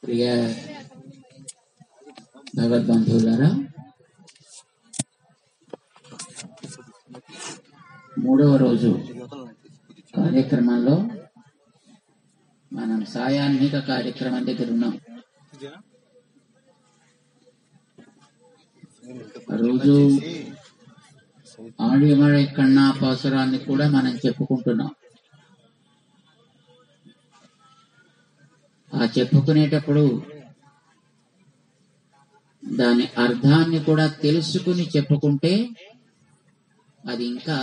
ప్రియ భగవద్బంధువులారా మూడవ రోజు కార్యక్రమంలో మనం సాయాన్నిక కార్యక్రమం దగ్గర ఉన్నాం ఆ రోజు ఆడిమడ కన్నా పాసురాన్ని కూడా మనం చెప్పుకుంటున్నాం ఆ చెప్పుకునేటప్పుడు దాని అర్థాన్ని కూడా తెలుసుకుని చెప్పుకుంటే అది ఇంకా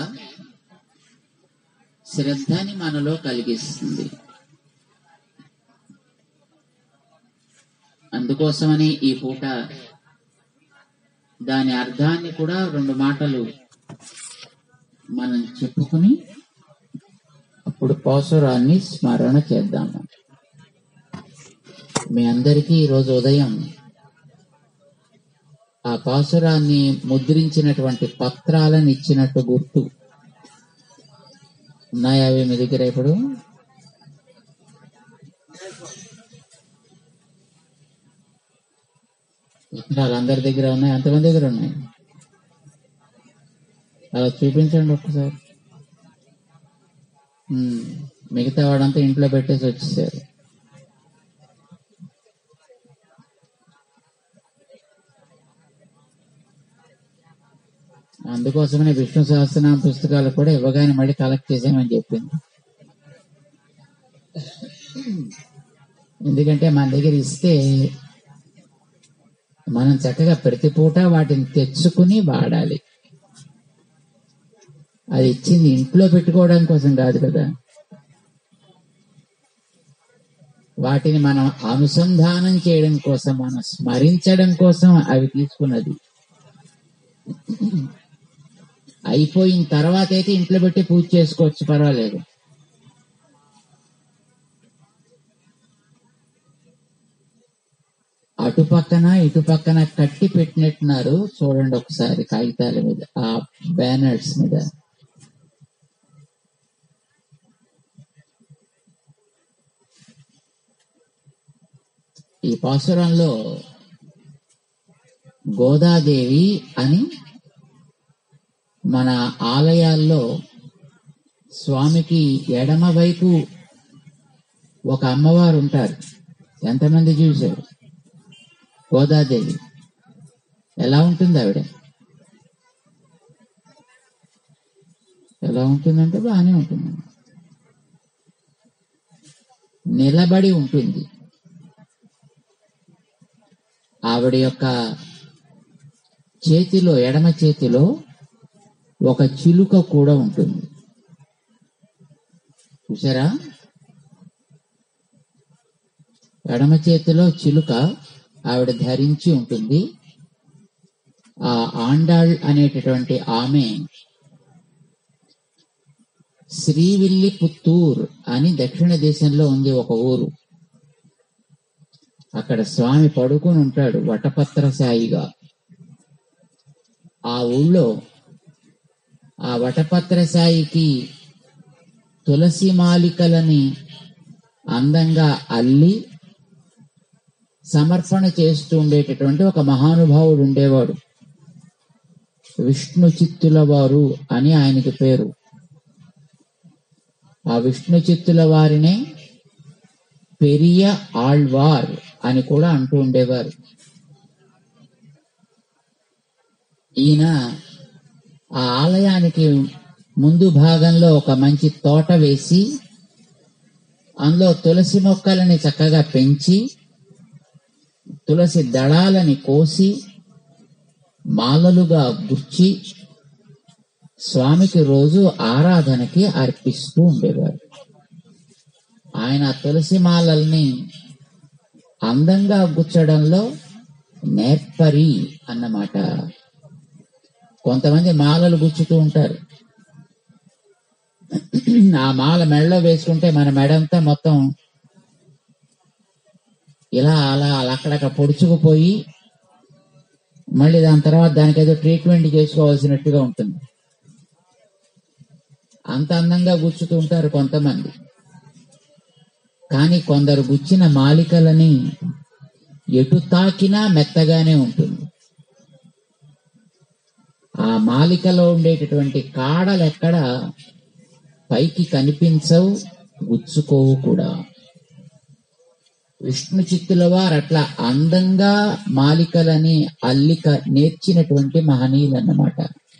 శ్రద్ధని మనలో కలిగిస్తుంది అందుకోసమని ఈ పూట దాని అర్థాన్ని కూడా రెండు మాటలు మనం చెప్పుకుని అప్పుడు పాసురాన్ని స్మరణ చేద్దాము మీ అందరికీ ఈరోజు ఉదయం ఆ పాసురాన్ని ముద్రించినటువంటి పత్రాలను ఇచ్చినట్టు గుర్తు ఉన్నాయా అవి మీ దగ్గర ఇప్పుడు పత్రాలు అందరి దగ్గర ఉన్నాయి ఎంతమంది దగ్గర ఉన్నాయి అలా చూపించండి ఒక్కసారి ఉమ్, మిగతా వాడంతా ఇంట్లో పెట్టేసి వచ్చేసారు అందుకోసమనే విష్ణు సహస్రనామ పుస్తకాలు కూడా ఇవ్వగానే మళ్ళీ కలెక్ట్ చేసామని చెప్పింది ఎందుకంటే మన దగ్గర ఇస్తే మనం చక్కగా ప్రతి పూట వాటిని తెచ్చుకుని వాడాలి అది ఇచ్చింది ఇంట్లో పెట్టుకోవడం కోసం కాదు కదా వాటిని మనం అనుసంధానం చేయడం కోసం మనం స్మరించడం కోసం అవి తీసుకున్నది అయిపోయిన తర్వాత అయితే ఇంట్లో పెట్టి పూజ చేసుకోవచ్చు పర్వాలేదు అటు పక్కన ఇటు పక్కన కట్టి పెట్టినట్టున్నారు చూడండి ఒకసారి కాగితాల మీద ఆ బ్యానర్స్ మీద ఈ పాసురంలో గోదాదేవి అని మన ఆలయాల్లో స్వామికి ఎడమ వైపు ఒక అమ్మవారు ఉంటారు ఎంతమంది చూశారు గోదాదేవి ఎలా ఉంటుంది ఆవిడ ఎలా ఉంటుందంటే బాగానే ఉంటుంది నిలబడి ఉంటుంది ఆవిడ యొక్క చేతిలో ఎడమ చేతిలో ఒక చిలుక కూడా ఉంటుంది చూసారా ఎడమ చేతిలో చిలుక ఆవిడ ధరించి ఉంటుంది ఆ ఆండాళ్ అనేటటువంటి ఆమె శ్రీవిల్లి పుత్తూర్ అని దక్షిణ దేశంలో ఉంది ఒక ఊరు అక్కడ స్వామి పడుకొని ఉంటాడు వటపత్ర సాయిగా ఆ ఊళ్ళో ఆ వటపత్ర సాయికి తులసి మాలికలని అందంగా అల్లి సమర్పణ చేస్తూ ఉండేటటువంటి ఒక మహానుభావుడు ఉండేవాడు విష్ణు చిత్తుల వారు అని ఆయనకి పేరు ఆ విష్ణు చిత్తుల వారినే పెరియ ఆళ్వార్ అని కూడా అంటూ ఉండేవారు ఈయన ఆ ఆలయానికి ముందు భాగంలో ఒక మంచి తోట వేసి అందులో తులసి మొక్కలని చక్కగా పెంచి తులసి దళాలని కోసి మాలలుగా గుర్చి స్వామికి రోజు ఆరాధనకి అర్పిస్తూ ఉండేవారు ఆయన ఆ తులసి మాలల్ని అందంగా గుచ్చడంలో నేర్పరి అన్నమాట కొంతమంది మాలలు గుచ్చుతూ ఉంటారు ఆ మాల మెడలో వేసుకుంటే మన మెడంతా మొత్తం ఇలా అలా అలా అక్కడక్కడ పొడుచుకుపోయి మళ్ళీ దాని తర్వాత దానికి ఏదో ట్రీట్మెంట్ చేసుకోవాల్సినట్టుగా ఉంటుంది అంత అందంగా గుచ్చుతూ ఉంటారు కొంతమంది కానీ కొందరు గుచ్చిన మాలికలని ఎటు తాకినా మెత్తగానే ఉంటుంది ఆ మాలికలో ఉండేటటువంటి కాడలు ఎక్కడ పైకి కనిపించవు గుచ్చుకోవు కూడా విష్ణు చిత్తుల వారు అట్లా అందంగా మాలికలని అల్లిక నేర్చినటువంటి మహనీయులు అన్నమాట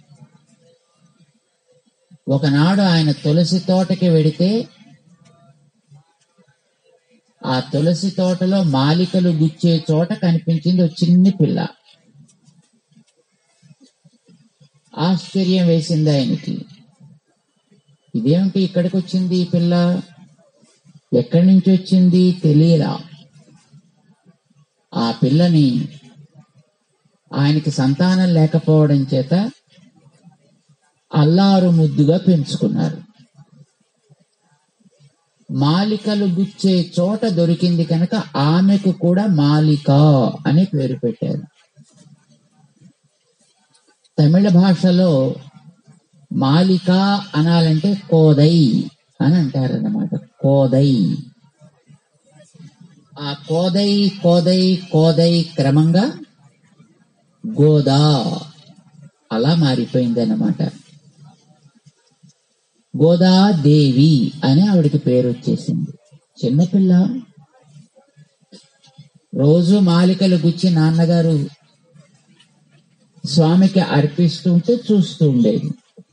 ఒకనాడు ఆయన తులసి తోటకి వెడితే ఆ తులసి తోటలో మాలికలు గుచ్చే చోట కనిపించింది ఒక చిన్ని పిల్ల ఆశ్చర్యం వేసింది ఆయనకి ఇదేమిటి ఇక్కడికి వచ్చింది ఈ పిల్ల ఎక్కడి నుంచి వచ్చింది తెలియలా ఆ పిల్లని ఆయనకి సంతానం లేకపోవడం చేత అల్లారు ముద్దుగా పెంచుకున్నారు మాలికలు గుచ్చే చోట దొరికింది కనుక ఆమెకు కూడా మాలిక అని పేరు పెట్టారు తమిళ భాషలో మాలిక అనాలంటే కోదై అని అంటారన్నమాట కోదై ఆ కోదై కోదై కోదై క్రమంగా గోదా అలా మారిపోయింది అన్నమాట గోదాదేవి అని ఆవిడకి పేరు వచ్చేసింది చిన్నపిల్ల రోజు మాలికలు గుచ్చి నాన్నగారు స్వామికి అర్పిస్తుంటే చూస్తూ ఉండేది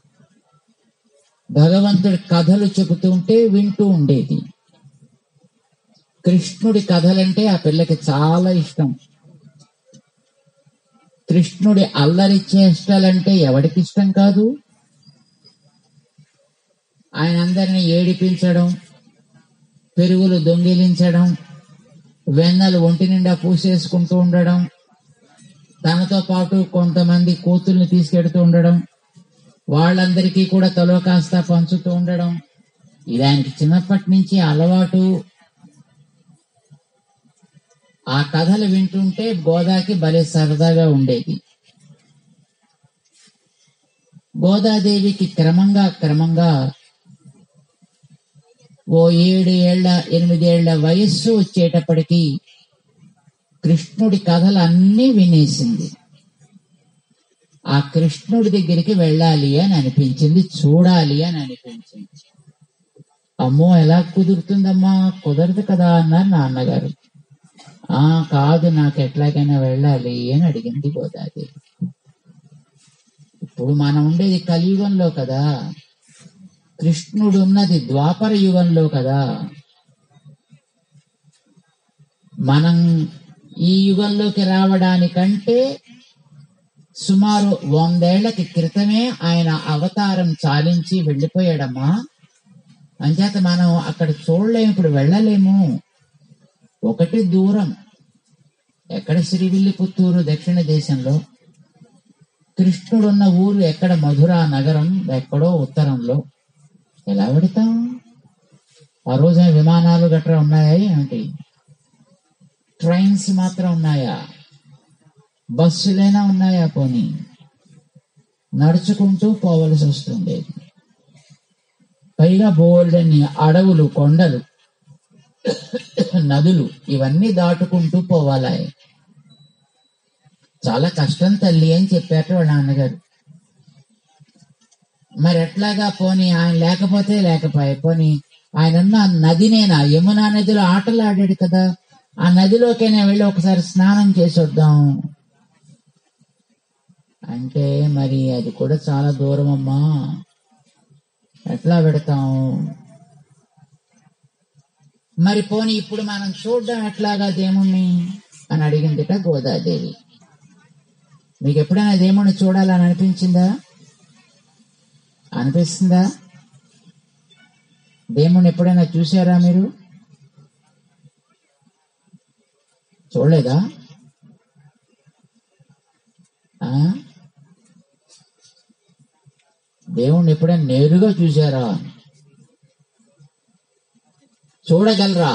భగవంతుడి కథలు చెబుతుంటే వింటూ ఉండేది కృష్ణుడి కథలంటే ఆ పిల్లకి చాలా ఇష్టం కృష్ణుడి అల్లరి చేష్టలంటే ఎవడికి ఇష్టం కాదు ఆయన అందరిని ఏడిపించడం పెరుగులు దొంగిలించడం వెన్నలు ఒంటి నిండా పూసేసుకుంటూ ఉండడం తనతో పాటు కొంతమంది కూతుల్ని తీసుకెడుతూ ఉండడం వాళ్ళందరికీ కూడా తలో కాస్త పంచుతూ ఉండడం ఇది ఆయనకి చిన్నప్పటి నుంచి అలవాటు ఆ కథలు వింటుంటే గోదాకి భలే సరదాగా ఉండేది గోదాదేవికి క్రమంగా క్రమంగా ఓ ఏడు ఏళ్ల ఎనిమిదేళ్ల వయస్సు వచ్చేటప్పటికి కృష్ణుడి కథలు అన్నీ వినేసింది ఆ కృష్ణుడి దగ్గరికి వెళ్ళాలి అని అనిపించింది చూడాలి అని అనిపించింది అమ్మో ఎలా కుదురుతుందమ్మా కుదరదు కదా అన్నారు నాన్నగారు ఆ కాదు నాకు ఎట్లాగైనా వెళ్ళాలి అని అడిగింది గోదాదేవి ఇప్పుడు మనం ఉండేది కలియుగంలో కదా కృష్ణుడు ఉన్నది ద్వాపర యుగంలో కదా మనం ఈ యుగంలోకి రావడానికంటే సుమారు వందేళ్లకి క్రితమే ఆయన అవతారం చాలించి వెళ్ళిపోయాడమ్మా అంచేత మనం అక్కడ చూడలేము ఇప్పుడు వెళ్ళలేము ఒకటి దూరం ఎక్కడ శ్రీవిల్లిపుత్తూరు దక్షిణ దేశంలో కృష్ణుడున్న ఊరు ఎక్కడ మధురా నగరం ఎక్కడో ఉత్తరంలో ఎలా పెడతాం ఆ రోజున విమానాలు గట్రా ఉన్నాయా ఏమిటి ట్రైన్స్ మాత్రం ఉన్నాయా బస్సులైనా ఉన్నాయా పోనీ నడుచుకుంటూ పోవలసి వస్తుంది పైగా బోల్డని అడవులు కొండలు నదులు ఇవన్నీ దాటుకుంటూ పోవాలి చాలా కష్టం తల్లి అని చెప్పారు వాళ్ళ నాన్నగారు మరి ఎట్లాగా పోనీ ఆయన లేకపోతే లేకపోయే పోనీ ఆయన ఉన్న నదినేనా యమునా నదిలో ఆటలు ఆడాడు కదా ఆ నదిలోకైనా వెళ్ళి ఒకసారి స్నానం చేసి వద్దాం అంటే మరి అది కూడా చాలా దూరం అమ్మా ఎట్లా పెడతాం మరి పోనీ ఇప్పుడు మనం చూడడం ఎట్లాగా దేవుణ్ణి అని అడిగిందిట గోదాదేవి మీకు ఎప్పుడైనా దేవుణ్ణి చూడాలని అనిపించిందా అనిపిస్తుందా దేవుణ్ణి ఎప్పుడైనా చూసారా మీరు చూడలేదా ఆ? దేవుణ్ణి ఎప్పుడైనా నేరుగా చూసారా చూడగలరా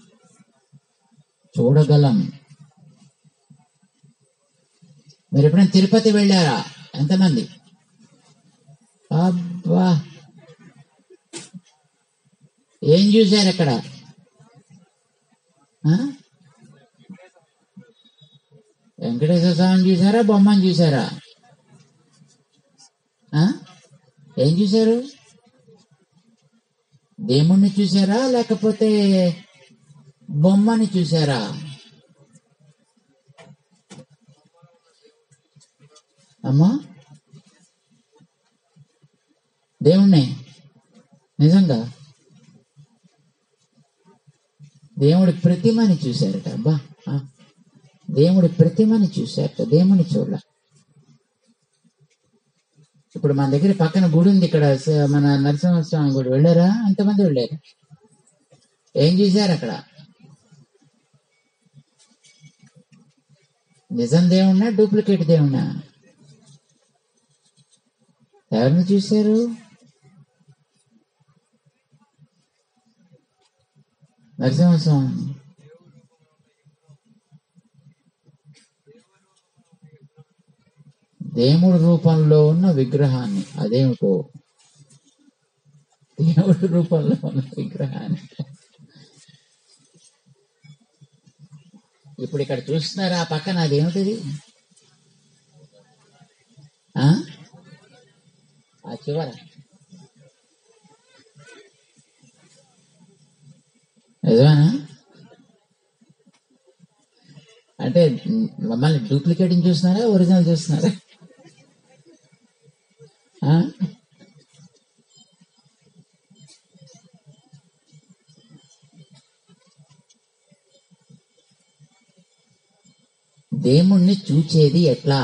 చూడగలం మీరు ఎప్పుడైనా తిరుపతి వెళ్ళారా ఎంతమంది అబ్బా ఏం చూశారు అక్కడ ఆ? వెంకటేశ్వర స్వామిని చూసారా బొమ్మని చూసారా ఆ? ఏం చూశారు దేవుణ్ణి చూసారా లేకపోతే బొమ్మని చూసారా అమ్మా దేవుణ్ణి నిజంగా దేవుడి ప్రతిమని చూశారట అబ్బా ఆ. దేవుడి ప్రతిమని చూశారట దేవుని చూడ ఇప్పుడు మన దగ్గర పక్కన గుడి ఉంది ఇక్కడ స- మన నరసింహస్వామి గుడి వెళ్ళారా ఎంతమంది వెళ్ళారు ఏం చూశారు అక్కడ నిజం దేవుణ్ణా డూప్లికేట్ దేవుణ్ణా ఎవరిని చూశారు నరసింహస్వామి దేవుడి రూపంలో ఉన్న విగ్రహాన్ని అదేమిటో దేవుడి రూపంలో ఉన్న విగ్రహాన్ని ఇప్పుడు ఇక్కడ చూస్తున్నారా ఆ పక్కన అదేమిటిది ఆ? ఆ చివర నిజమేనా అంటే మమ్మల్ని డూప్లికేటింగ్ చూస్తున్నారా ఒరిజినల్ చూస్తున్నారా ఆ? దేవుణ్ణి చూచేది ఎట్లా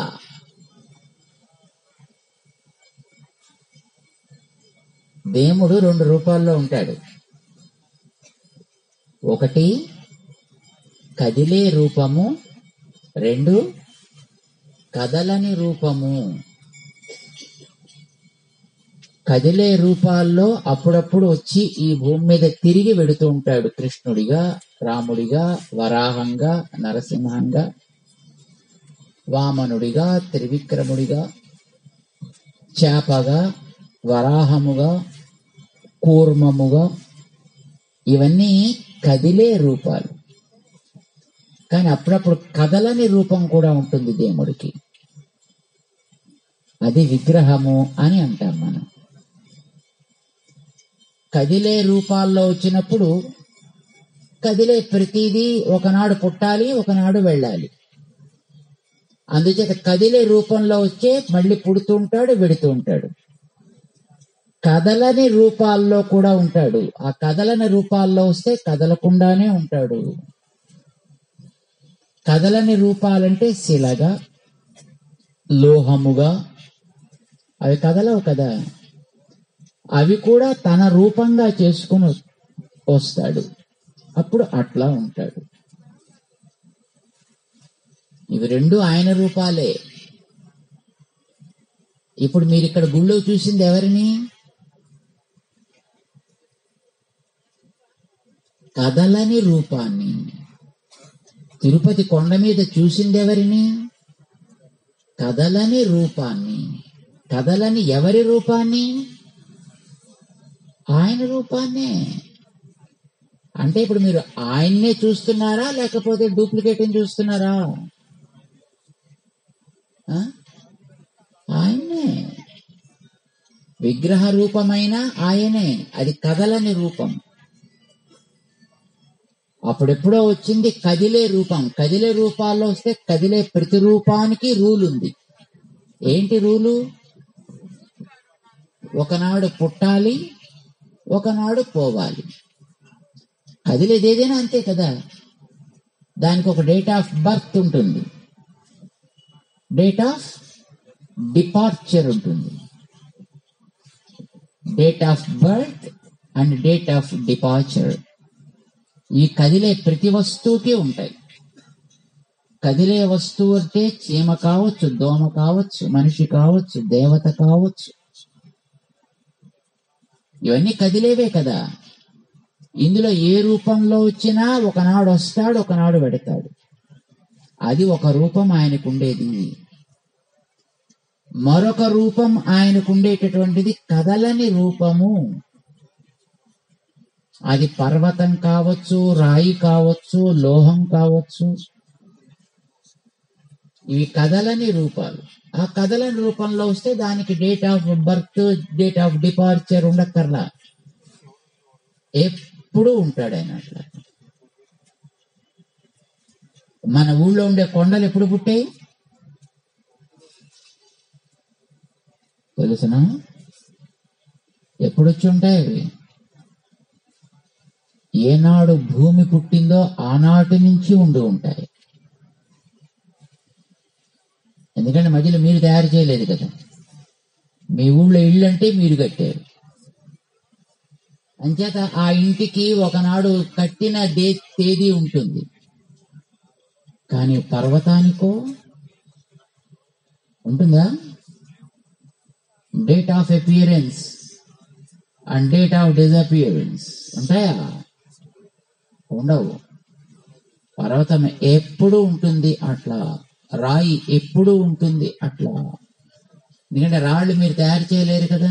దేవుడు రెండు రూపాల్లో ఉంటాడు ఒకటి కదిలే రూపము రెండు కదలని రూపము కదిలే రూపాల్లో అప్పుడప్పుడు వచ్చి ఈ భూమి మీద తిరిగి వెడుతూ ఉంటాడు కృష్ణుడిగా రాముడిగా వరాహంగా నరసింహంగా వామనుడిగా త్రివిక్రముడిగా చేపగా వరాహముగా కూర్మముగా ఇవన్నీ కదిలే రూపాలు కానీ అప్పుడప్పుడు కదలని రూపం కూడా ఉంటుంది దేవుడికి అది విగ్రహము అని అంటాం మనం కదిలే రూపాల్లో వచ్చినప్పుడు కదిలే ప్రతిదీ ఒకనాడు పుట్టాలి ఒకనాడు వెళ్ళాలి అందుచేత కదిలే రూపంలో వచ్చే మళ్ళీ పుడుతూ ఉంటాడు వెడుతూ ఉంటాడు కదలని రూపాల్లో కూడా ఉంటాడు ఆ కదలని రూపాల్లో వస్తే కదలకుండానే ఉంటాడు కదలని రూపాలంటే శిలగా లోహముగా అవి కదలవు కదా అవి కూడా తన రూపంగా చేసుకుని వస్తాడు అప్పుడు అట్లా ఉంటాడు ఇవి రెండు ఆయన రూపాలే ఇప్పుడు మీరు ఇక్కడ గుళ్ళో చూసింది ఎవరిని కదలని రూపాన్ని తిరుపతి కొండ మీద చూసింది ఎవరిని కదలని రూపాన్ని కదలని ఎవరి రూపాన్ని ఆయన రూపాన్నే అంటే ఇప్పుడు మీరు ఆయన్నే చూస్తున్నారా లేకపోతే డూప్లికేట్ చూస్తున్నారా ఆ? ఆయన్నే విగ్రహ రూపమైన ఆయనే అది కదలని రూపం అప్పుడెప్పుడో వచ్చింది కదిలే రూపం కదిలే రూపాల్లో వస్తే కదిలే ప్రతి రూపానికి రూల్ ఉంది ఏంటి రూలు ఒకనాడు పుట్టాలి ఒకనాడు పోవాలి కదిలేది ఏదైనా అంతే కదా దానికి ఒక డేట్ ఆఫ్ బర్త్ ఉంటుంది డేట్ ఆఫ్ డిపార్చర్ ఉంటుంది date of birth and date of departure ఈ కదిలే ప్రతి వస్తువుకి ఉంటాయి కదిలే వస్తువు అంటే చీమ కావచ్చు దోమ కావచ్చు మనిషి కావచ్చు దేవత కావచ్చు ఇవన్నీ కదిలేవే కదా ఇందులో ఏ రూపంలో వచ్చినా ఒకనాడు వస్తాడు ఒకనాడు పెడతాడు అది ఒక రూపం ఆయనకు ఉండేది మరొక రూపం ఆయనకు ఉండేటటువంటిది కదలని రూపము అది పర్వతం కావచ్చు రాయి కావచ్చు లోహం కావచ్చు ఇవి కథలని రూపాలు ఆ కథలని రూపంలో వస్తే దానికి date of birth date of departure ఉండక్కర్లా ఎప్పుడు ఉంటాడు ఆయన అట్లా మన ఊళ్ళో ఉండే కొండలు ఎప్పుడు పుట్టాయి తెలుసునా ఎప్పుడు వచ్చి ఉంటాయి అవి ఏనాడు భూమి పుట్టిందో ఆనాటి నుంచి ఉండి ఉంటాయి ఎందుకంటే మధ్యలో మీరు తయారు చేయలేదు కదా మీ ఊళ్ళో ఇల్లు అంటే మీరు కట్టారు అంచేత ఆ ఇంటికి ఒకనాడు కట్టిన దే తేదీ ఉంటుంది కానీ పర్వతానికో ఉంటుందా date of appearance and date of disappearance ఉంటాయా ఉండవు పర్వతం ఎప్పుడు ఉంటుంది అట్లా రాయి ఎప్పుడు ఉంటుంది అట్లా ఎందుకంటే రాళ్ళు మీరు తయారు చేయలేరు కదా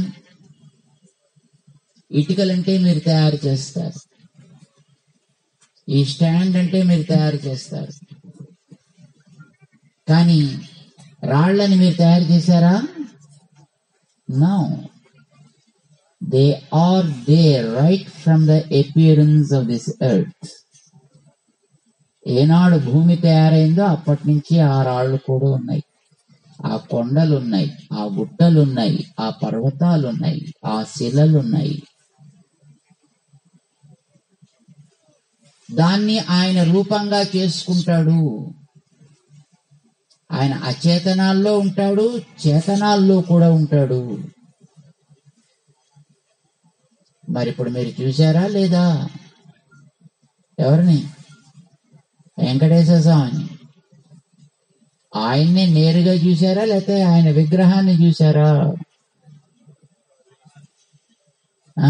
ఇటుకలంటే మీరు తయారు చేస్తారు ఈ స్టాండ్ అంటే మీరు తయారు చేస్తారు కానీ రాళ్ళని మీరు తయారు చేశారా no they are they right from the appearance of this earth ఏనాడు భూమి తయారైందో అప్పటి నుంచి ఆ రాళ్ళు కూడా ఉన్నాయి ఆ కొండలు ఉన్నాయి ఆ గుట్టలు ఉన్నాయి ఆ పర్వతాలు ఉన్నాయి ఆ శిలలు ఉన్నాయి దాన్ని ఆయన రూపంగా చేసుకుంటాడు ఆయన అచేతనాల్లో ఉంటాడు చేతనాల్లో కూడా ఉంటాడు మరి ఇప్పుడు మీరు చూసారా లేదా ఎవరిని వెంకటేశ్వర స్వామిని ఆయన్ని నేరుగా చూసారా లేకపోతే ఆయన విగ్రహాన్ని చూసారా ఆ?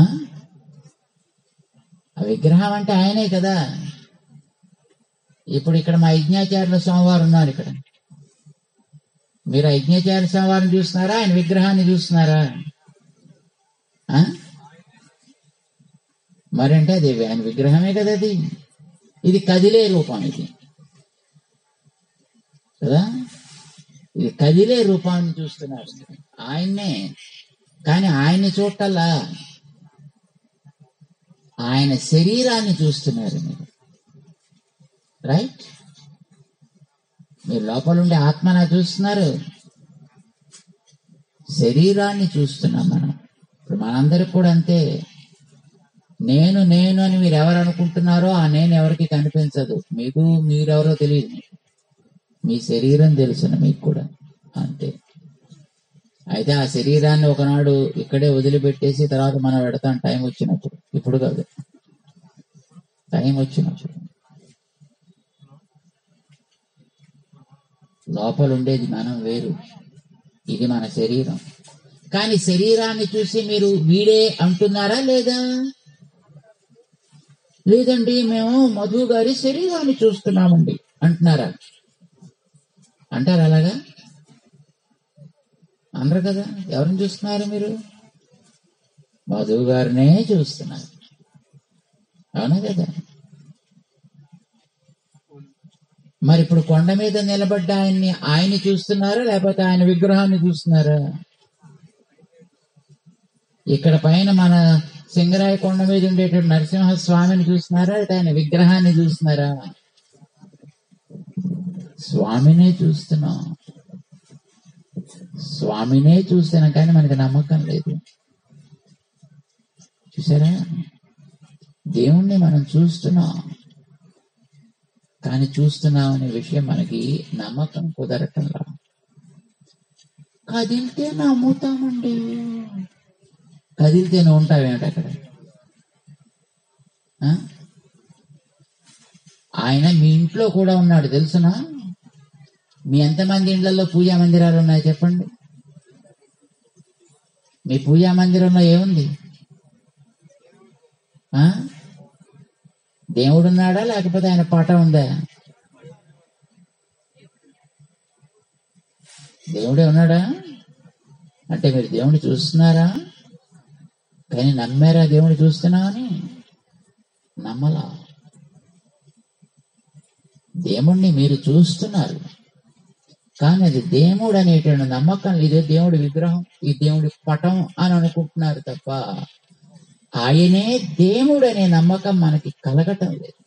ఆ విగ్రహం అంటే ఆయనే కదా ఇప్పుడు ఇక్కడ మా యజ్ఞాచార్యుల స్వామివారు ఉన్నారు ఇక్కడ మీరు ఆ యజ్ఞాచార్య స్వామివారిని చూస్తున్నారా ఆయన విగ్రహాన్ని చూస్తున్నారా ఆ? మరంటే అది ఆయన విగ్రహమే కదా అది ఇది కదిలే రూపం ఇది కదా ఇది కదిలే రూపాన్ని చూస్తున్నారు ఆయన్నే కానీ ఆయన్ని చూడటల్లా ఆయన శరీరాన్ని చూస్తున్నారు మీరు రైట్ మీరు లోపల ఉండే ఆత్మనా చూస్తున్నారు శరీరాన్ని చూస్తున్నాం మనం ఇప్పుడు మనందరికి కూడా అంతే నేను నేను అని మీరు ఎవరు అనుకుంటున్నారో ఆ నేను ఎవరికి కనిపించదు మీకు మీరెవరో తెలియదు మీకు. మీ శరీరం తెలుసును మీకు కూడా అంతే అయితే ఆ శరీరాన్ని ఒకనాడు ఇక్కడే వదిలిపెట్టేసి తర్వాత మనం పెడతాం టైం వచ్చినప్పుడు ఇప్పుడు కాదు టైం వచ్చినప్పుడు లోపల ఉండేది మనం వేరు ఇది మన శరీరం కానీ శరీరాన్ని చూసి మీరు వీడే అంటున్నారా లేదా లేదండి మేము మధు గారి శరీరాన్ని చూస్తున్నామండి అంటున్నారా అంటారు అలాగా అనరు కదా ఎవరిని చూస్తున్నారు మీరు మధు గారినే చూస్తున్నారు అవునా కదా మరి ఇప్పుడు కొండ మీద నిలబడ్డ ఆయన్ని ఆయన్ని చూస్తున్నారా లేకపోతే ఆయన విగ్రహాన్ని చూస్తున్నారా ఇక్కడ పైన మన సింగరాయ కొండ మీద ఉండేటువంటి నరసింహ స్వామిని చూస్తున్నారా లేకపోతే ఆయన విగ్రహాన్ని చూస్తున్నారా స్వామినే చూస్తున్నాం స్వామినే చూస్తున్నాం కానీ మనకి నమ్మకం లేదు చూసారా దేవుణ్ణి మనం చూస్తున్నాం కానీ చూస్తున్నాం అనే విషయం మనకి నమ్మకం కుదరటంలా కదిలితే నమ్ముతామండి కదిలితే నువ్వు ఉంటావేమిటి అక్కడ ఆ? ఆయన మీ ఇంట్లో కూడా ఉన్నాడు తెలుసునా మీ ఎంతమంది ఇండ్లలో పూజా మందిరాలు ఉన్నాయి చెప్పండి మీ పూజా మందిరంలో ఏముంది ఆ? దేవుడు ఉన్నాడా లేకపోతే ఆయన పటం ఉందా దేవుడే ఉన్నాడా అంటే మీరు దేవుని చూస్తున్నారా కానీ నమ్మారా దేవుని చూస్తున్నామని నమ్మలా దేవుణ్ణి మీరు చూస్తున్నారు కానీ అది దేవుడు అనేటువంటి నమ్మకం ఇదే దేవుడి విగ్రహం ఈ దేవుడి పటం అని అనుకుంటున్నారు తప్ప ఆయనే దేవుడు అనే నమ్మకం మనకి కలగటం లేదు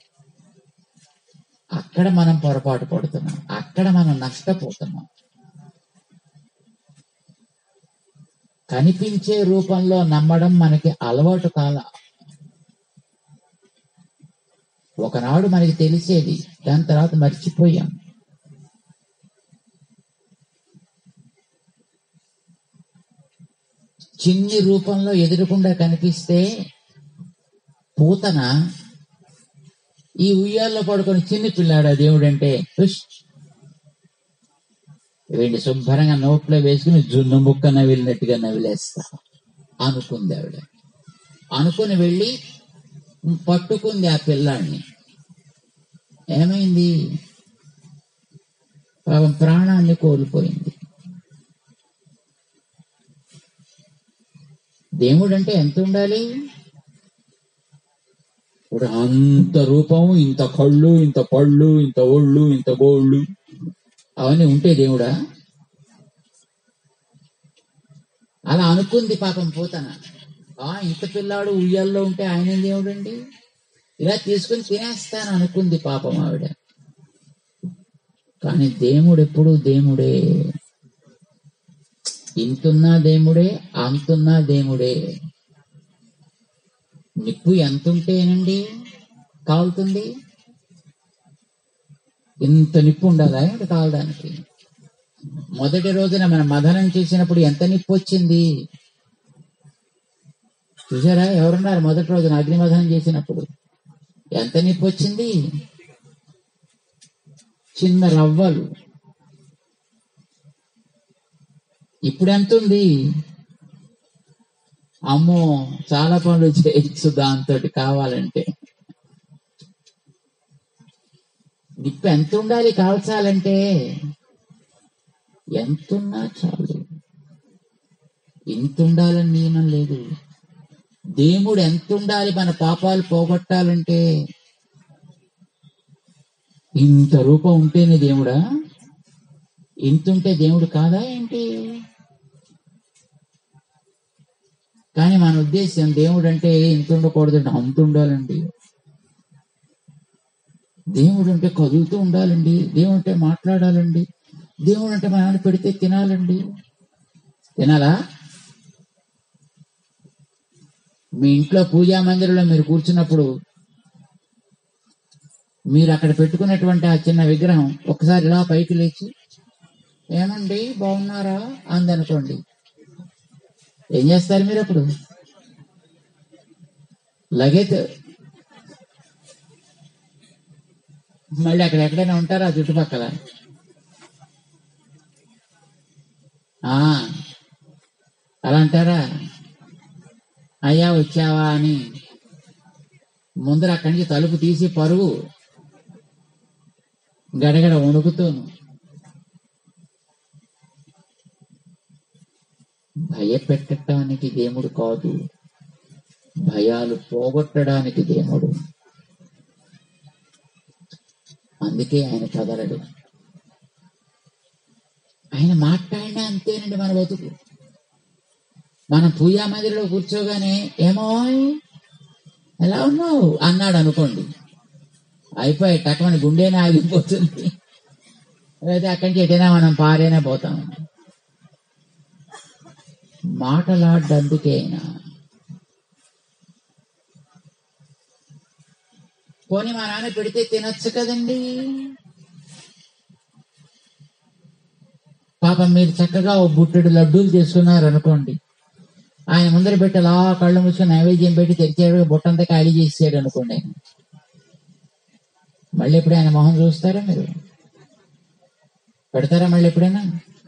అక్కడ మనం పొరపాటు పడుతున్నాం అక్కడ మనం నష్టపోతున్నాం కనిపించే రూపంలో నమ్మడం మనకి అలవాటు కాల ఒకనాడు మనకి తెలిసేది దాని తర్వాత మర్చిపోయాం చిన్ని రూపంలో ఎదురకుండా కనిపిస్తే పూతన ఈ ఉయ్యాల్లో పడుకొని చిన్ని పిల్లాడా దేవుడు అంటే వీడిని శుభ్రంగా నోట్లో వేసుకుని జున్ను ముక్క నవిలినట్టుగా నవిలేస్తా అనుకుంది ఆవిడ అనుకుని వెళ్ళి పట్టుకుంది ఆ పిల్లాడిని ఏమైంది పాపం ప్రాణాన్ని కోల్పోయింది దేవుడు అంటే ఎంత ఉండాలి ఇప్పుడు అంత రూపం ఇంత కళ్ళు ఇంత పళ్ళు ఇంత ఒళ్ళు ఇంత గోళ్ళు అవన్నీ ఉంటే దేవుడా అలా అనుకుంది పాపం పోతన ఆ ఇంత పిల్లాడు ఉయ్యాల్లో ఉంటే ఆయన దేవుడండి ఇలా తీసుకుని తినేస్తాను అనుకుంది పాపం ఆవిడ కానీ దేవుడు ఎప్పుడు దేవుడే ఇంతున్నా దేవుడే అంతున్నా దేవుడే నిప్పు ఎంత ఉంటేనండి కాలుతుంది ఇంత నిప్పు ఉండాలా ఏంటి కాలడానికి మొదటి రోజున మనం మదనం చేసినప్పుడు ఎంత నిప్పు వచ్చింది చూసారా ఎవరున్నారు మొదటి రోజున అగ్నిమదనం చేసినప్పుడు ఎంత నిప్పు వచ్చింది చిన్న రవ్వలు ఇప్పుడు ఎంత ఉంది అమ్మో చాలా పనులు చేయొచ్చు దాంతో కావాలంటే నిప్పు ఎంత ఉండాలి కాల్చాలంటే ఎంతున్నా చాలు ఇంత ఉండాలని నియమం లేదు దేవుడు ఎంత ఉండాలి మన పాపాలు పోగొట్టాలంటే ఇంత రూపం ఉంటేనే దేవుడా ఇంతుంటే దేవుడు కాదా ఏంటి కానీ మన ఉద్దేశం దేవుడు అంటే ఇంత ఉండకూడదండి అంత ఉండాలండి దేవుడు అంటే కదులుతూ ఉండాలండి దేవుడు అంటే మాట్లాడాలండి దేవుడు అంటే మన పెడితే తినాలండి తినాలా మీ ఇంట్లో పూజా మందిరంలో మీరు కూర్చున్నప్పుడు మీరు అక్కడ పెట్టుకున్నటువంటి ఆ చిన్న విగ్రహం ఒకసారి ఇలా పైకి లేచి ఏమండి బాగున్నారా అందనుకోండి ఏం చేస్తారు మీరు అప్పుడు లగేజ్ మళ్ళీ అక్కడ ఎక్కడైనా ఉంటారా చుట్టుపక్కల ఆ అలా అంటారా అయ్యా వచ్చావా అని ముందర అక్కడి నుంచి తలుపు తీసి పరుగు గడగడ వణుకుతూను భయపెట్టడానికి దేవుడు కాదు భయాలు పోగొట్టడానికి దేవుడు అందుకే ఆయన కదలడు ఆయన మాట్లాడినా అంతేనండి మన బతుకు మనం పూజా మందిరంలో కూర్చోగానే ఏమో ఎలా ఉన్నావు అన్నాడు అనుకోండి అయిపోయి టక్కమని గుండెనే ఆగిపోతుంది అయితే అక్కడి నుంచి ఎటైనా మనం పారైనా పోతాం మాటలాడ్డందుకే అయినా పోనీ మా నాన్న పెడితే తినొచ్చు కదండి పాపం మీరు చక్కగా ఓ బుట్టెడు లడ్డూలు చేసుకున్నారు అనుకోండి ఆయన ముందర పెట్టి అలా కళ్ళు మూసుకొని నైవేద్యం పెట్టి తెరిచాడు బుట్టంతా ఖాళీ చేసాడు అనుకోండి ఆయన మళ్ళీ ఎప్పుడు ఆయన మొహం చూస్తారా మీరు పెడతారా మళ్ళీ ఎప్పుడైనా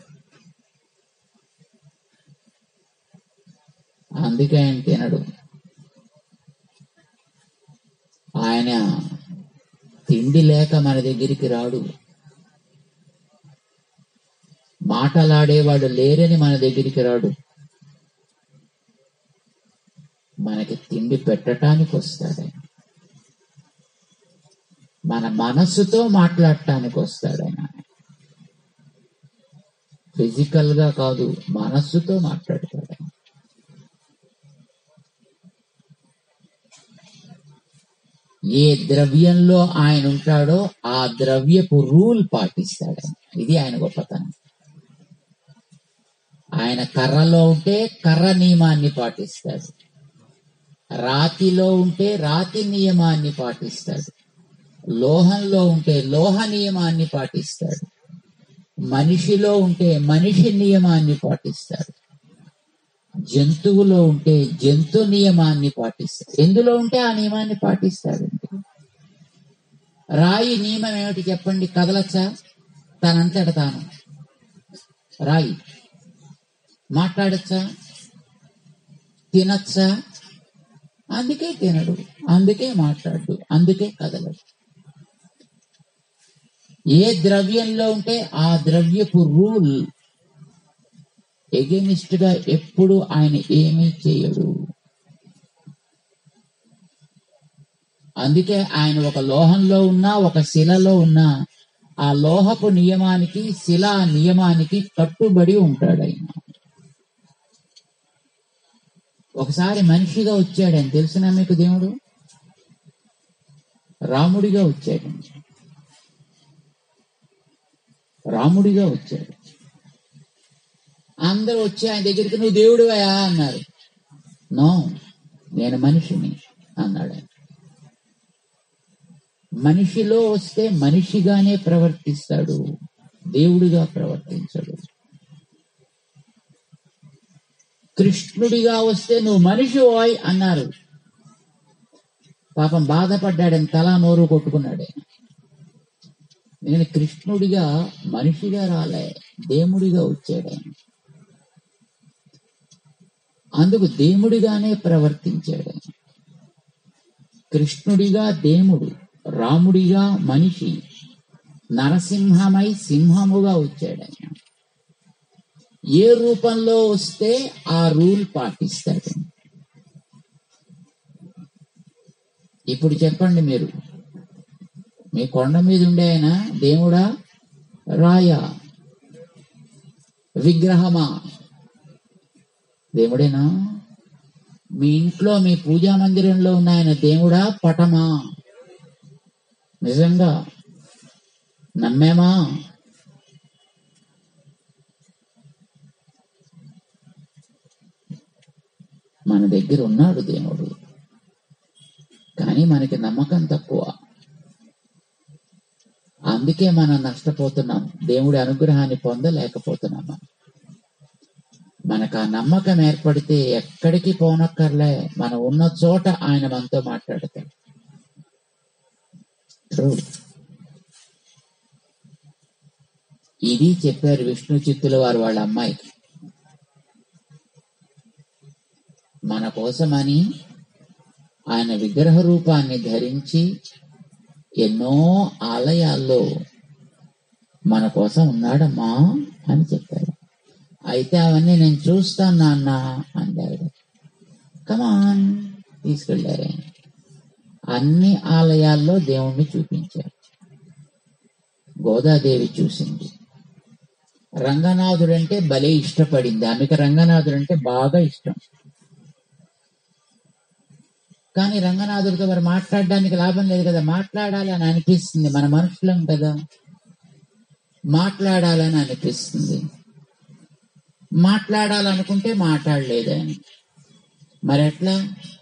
అందుకే ఆయన తినడు ఆయన తిండి లేక మన దగ్గరికి రాడు మాటలాడేవాడు లేరని మన దగ్గరికి రాడు మనకి తిండి పెట్టడానికి వస్తాడు ఆయన మన మనస్సుతో మాట్లాడటానికి వస్తాడు ఆయన ఫిజికల్ గా కాదు మనస్సుతో మాట్లాడతాడు ఆయన. ఏ ద్రవ్యంలో ఆయన ఉంటాడో ఆ ద్రవ్యపు రూల్ పాటిస్తాడు ఆయన. ఇది ఆయన గొప్పతనం ఆయన కర్రలో ఉంటే కర్ర నియమాన్ని పాటిస్తాడు రాతిలో ఉంటే రాతి నియమాన్ని పాటిస్తాడు లోహంలో ఉంటే లోహ నియమాన్ని పాటిస్తాడు మనిషిలో ఉంటే మనిషి నియమాన్ని పాటిస్తాడు జంతువులో ఉంటే జంతు నియమాన్ని పాటిస్తాడు ఎందులో ఉంటే ఆ నియమాన్ని పాటిస్తాడు రాయి నియమం ఏమిటి చెప్పండి కదలచ్చా తనంతట తాను రాయి మాట్లాడచ్చా తినచ్చా అందుకే తినడు అందుకే మాట్లాడు అందుకే కదలడు ఏ ద్రవ్యంలో ఉంటే ఆ ద్రవ్యపు రూల్ ఎగెనిస్ట్ గా ఎప్పుడు ఆయన ఏమీ చేయడు అందుకే ఆయన ఒక లోహంలో ఉన్నా ఒక శిలలో ఉన్నా ఆ లోహపు నియమానికి శిలా నియమానికి కట్టుబడి ఉంటాడు ఆయన ఒకసారి మనిషిగా వచ్చాడని తెలిసిన మీకు దేవుడు రాముడిగా వచ్చాడు రాముడిగా వచ్చాడు అందరూ వచ్చి ఆయన దగ్గరికి నువ్వు దేవుడివయా అన్నారు నో నేను మనిషిని అన్నాడు ఆయన మనిషిలో వస్తే మనిషిగానే ప్రవర్తిస్తాడు దేవుడిగా ప్రవర్తించడు కృష్ణుడిగా వస్తే నువ్వు మనిషి ఓయ్ అన్నారు పాపం బాధపడ్డాడని తలా నోరు కొట్టుకున్నాడు ఆయన. నేను కృష్ణుడిగా మనిషిగా రాలే దేవుడిగా వచ్చాడు ఆయన అందుకు దేవుడిగానే ప్రవర్తించాడు ఆయన. కృష్ణుడిగా దేవుడు రాముడిగా మనిషి నరసింహమై సింహముగా వచ్చాడు ఆయన ఏ రూపంలో వస్తే ఆ రూల్ పాటిస్తాడు ఇప్పుడు చెప్పండి మీరు మీ కొండ మీద ఉండే ఆయన దేవుడా రాయ విగ్రహమా దేవుడేనా మీ ఇంట్లో మీ పూజా మందిరంలో ఉన్న ఆయన దేవుడా పటమా నిజంగా నమ్మేమా మన దగ్గర ఉన్నాడు దేవుడు కానీ మనకి నమ్మకం తక్కువ అందుకే మనం నష్టపోతున్నాం దేవుడి అనుగ్రహాన్ని పొందలేకపోతున్నాం మనం. మనకు ఆ నమ్మకం ఏర్పడితే ఎక్కడికి పోనక్కర్లే మనం ఉన్న చోట ఆయన మనతో మాట్లాడతాడు True. ఇది చెప్పారు విష్ణు చిత్తుల వారు వాళ్ళ అమ్మాయికి మన కోసమని ఆయన విగ్రహ రూపాన్ని ధరించి ఎన్నో ఆలయాల్లో మన కోసం ఉన్నాడమ్మా అని చెప్పాడు అయితే అవన్నీ నేను చూస్తాను నాన్న అన్నాడు కమాన్ తీసుకెళ్ళారు ఆయన అన్ని ఆలయాల్లో దేవుణ్ణి చూపించారు గోదాదేవి చూసింది రంగనాథుడు అంటే భలే ఇష్టపడింది ఆమెకి రంగనాథుడు అంటే బాగా ఇష్టం కానీ రంగనాథుడితో మరి మాట్లాడడానికి లాభం లేదు కదా మాట్లాడాలి అని అనిపిస్తుంది మన మనుషులం కదా మాట్లాడాలని అనిపిస్తుంది మాట్లాడాలనుకుంటే మాట్లాడలేదు ఆయన మరి ఎట్లా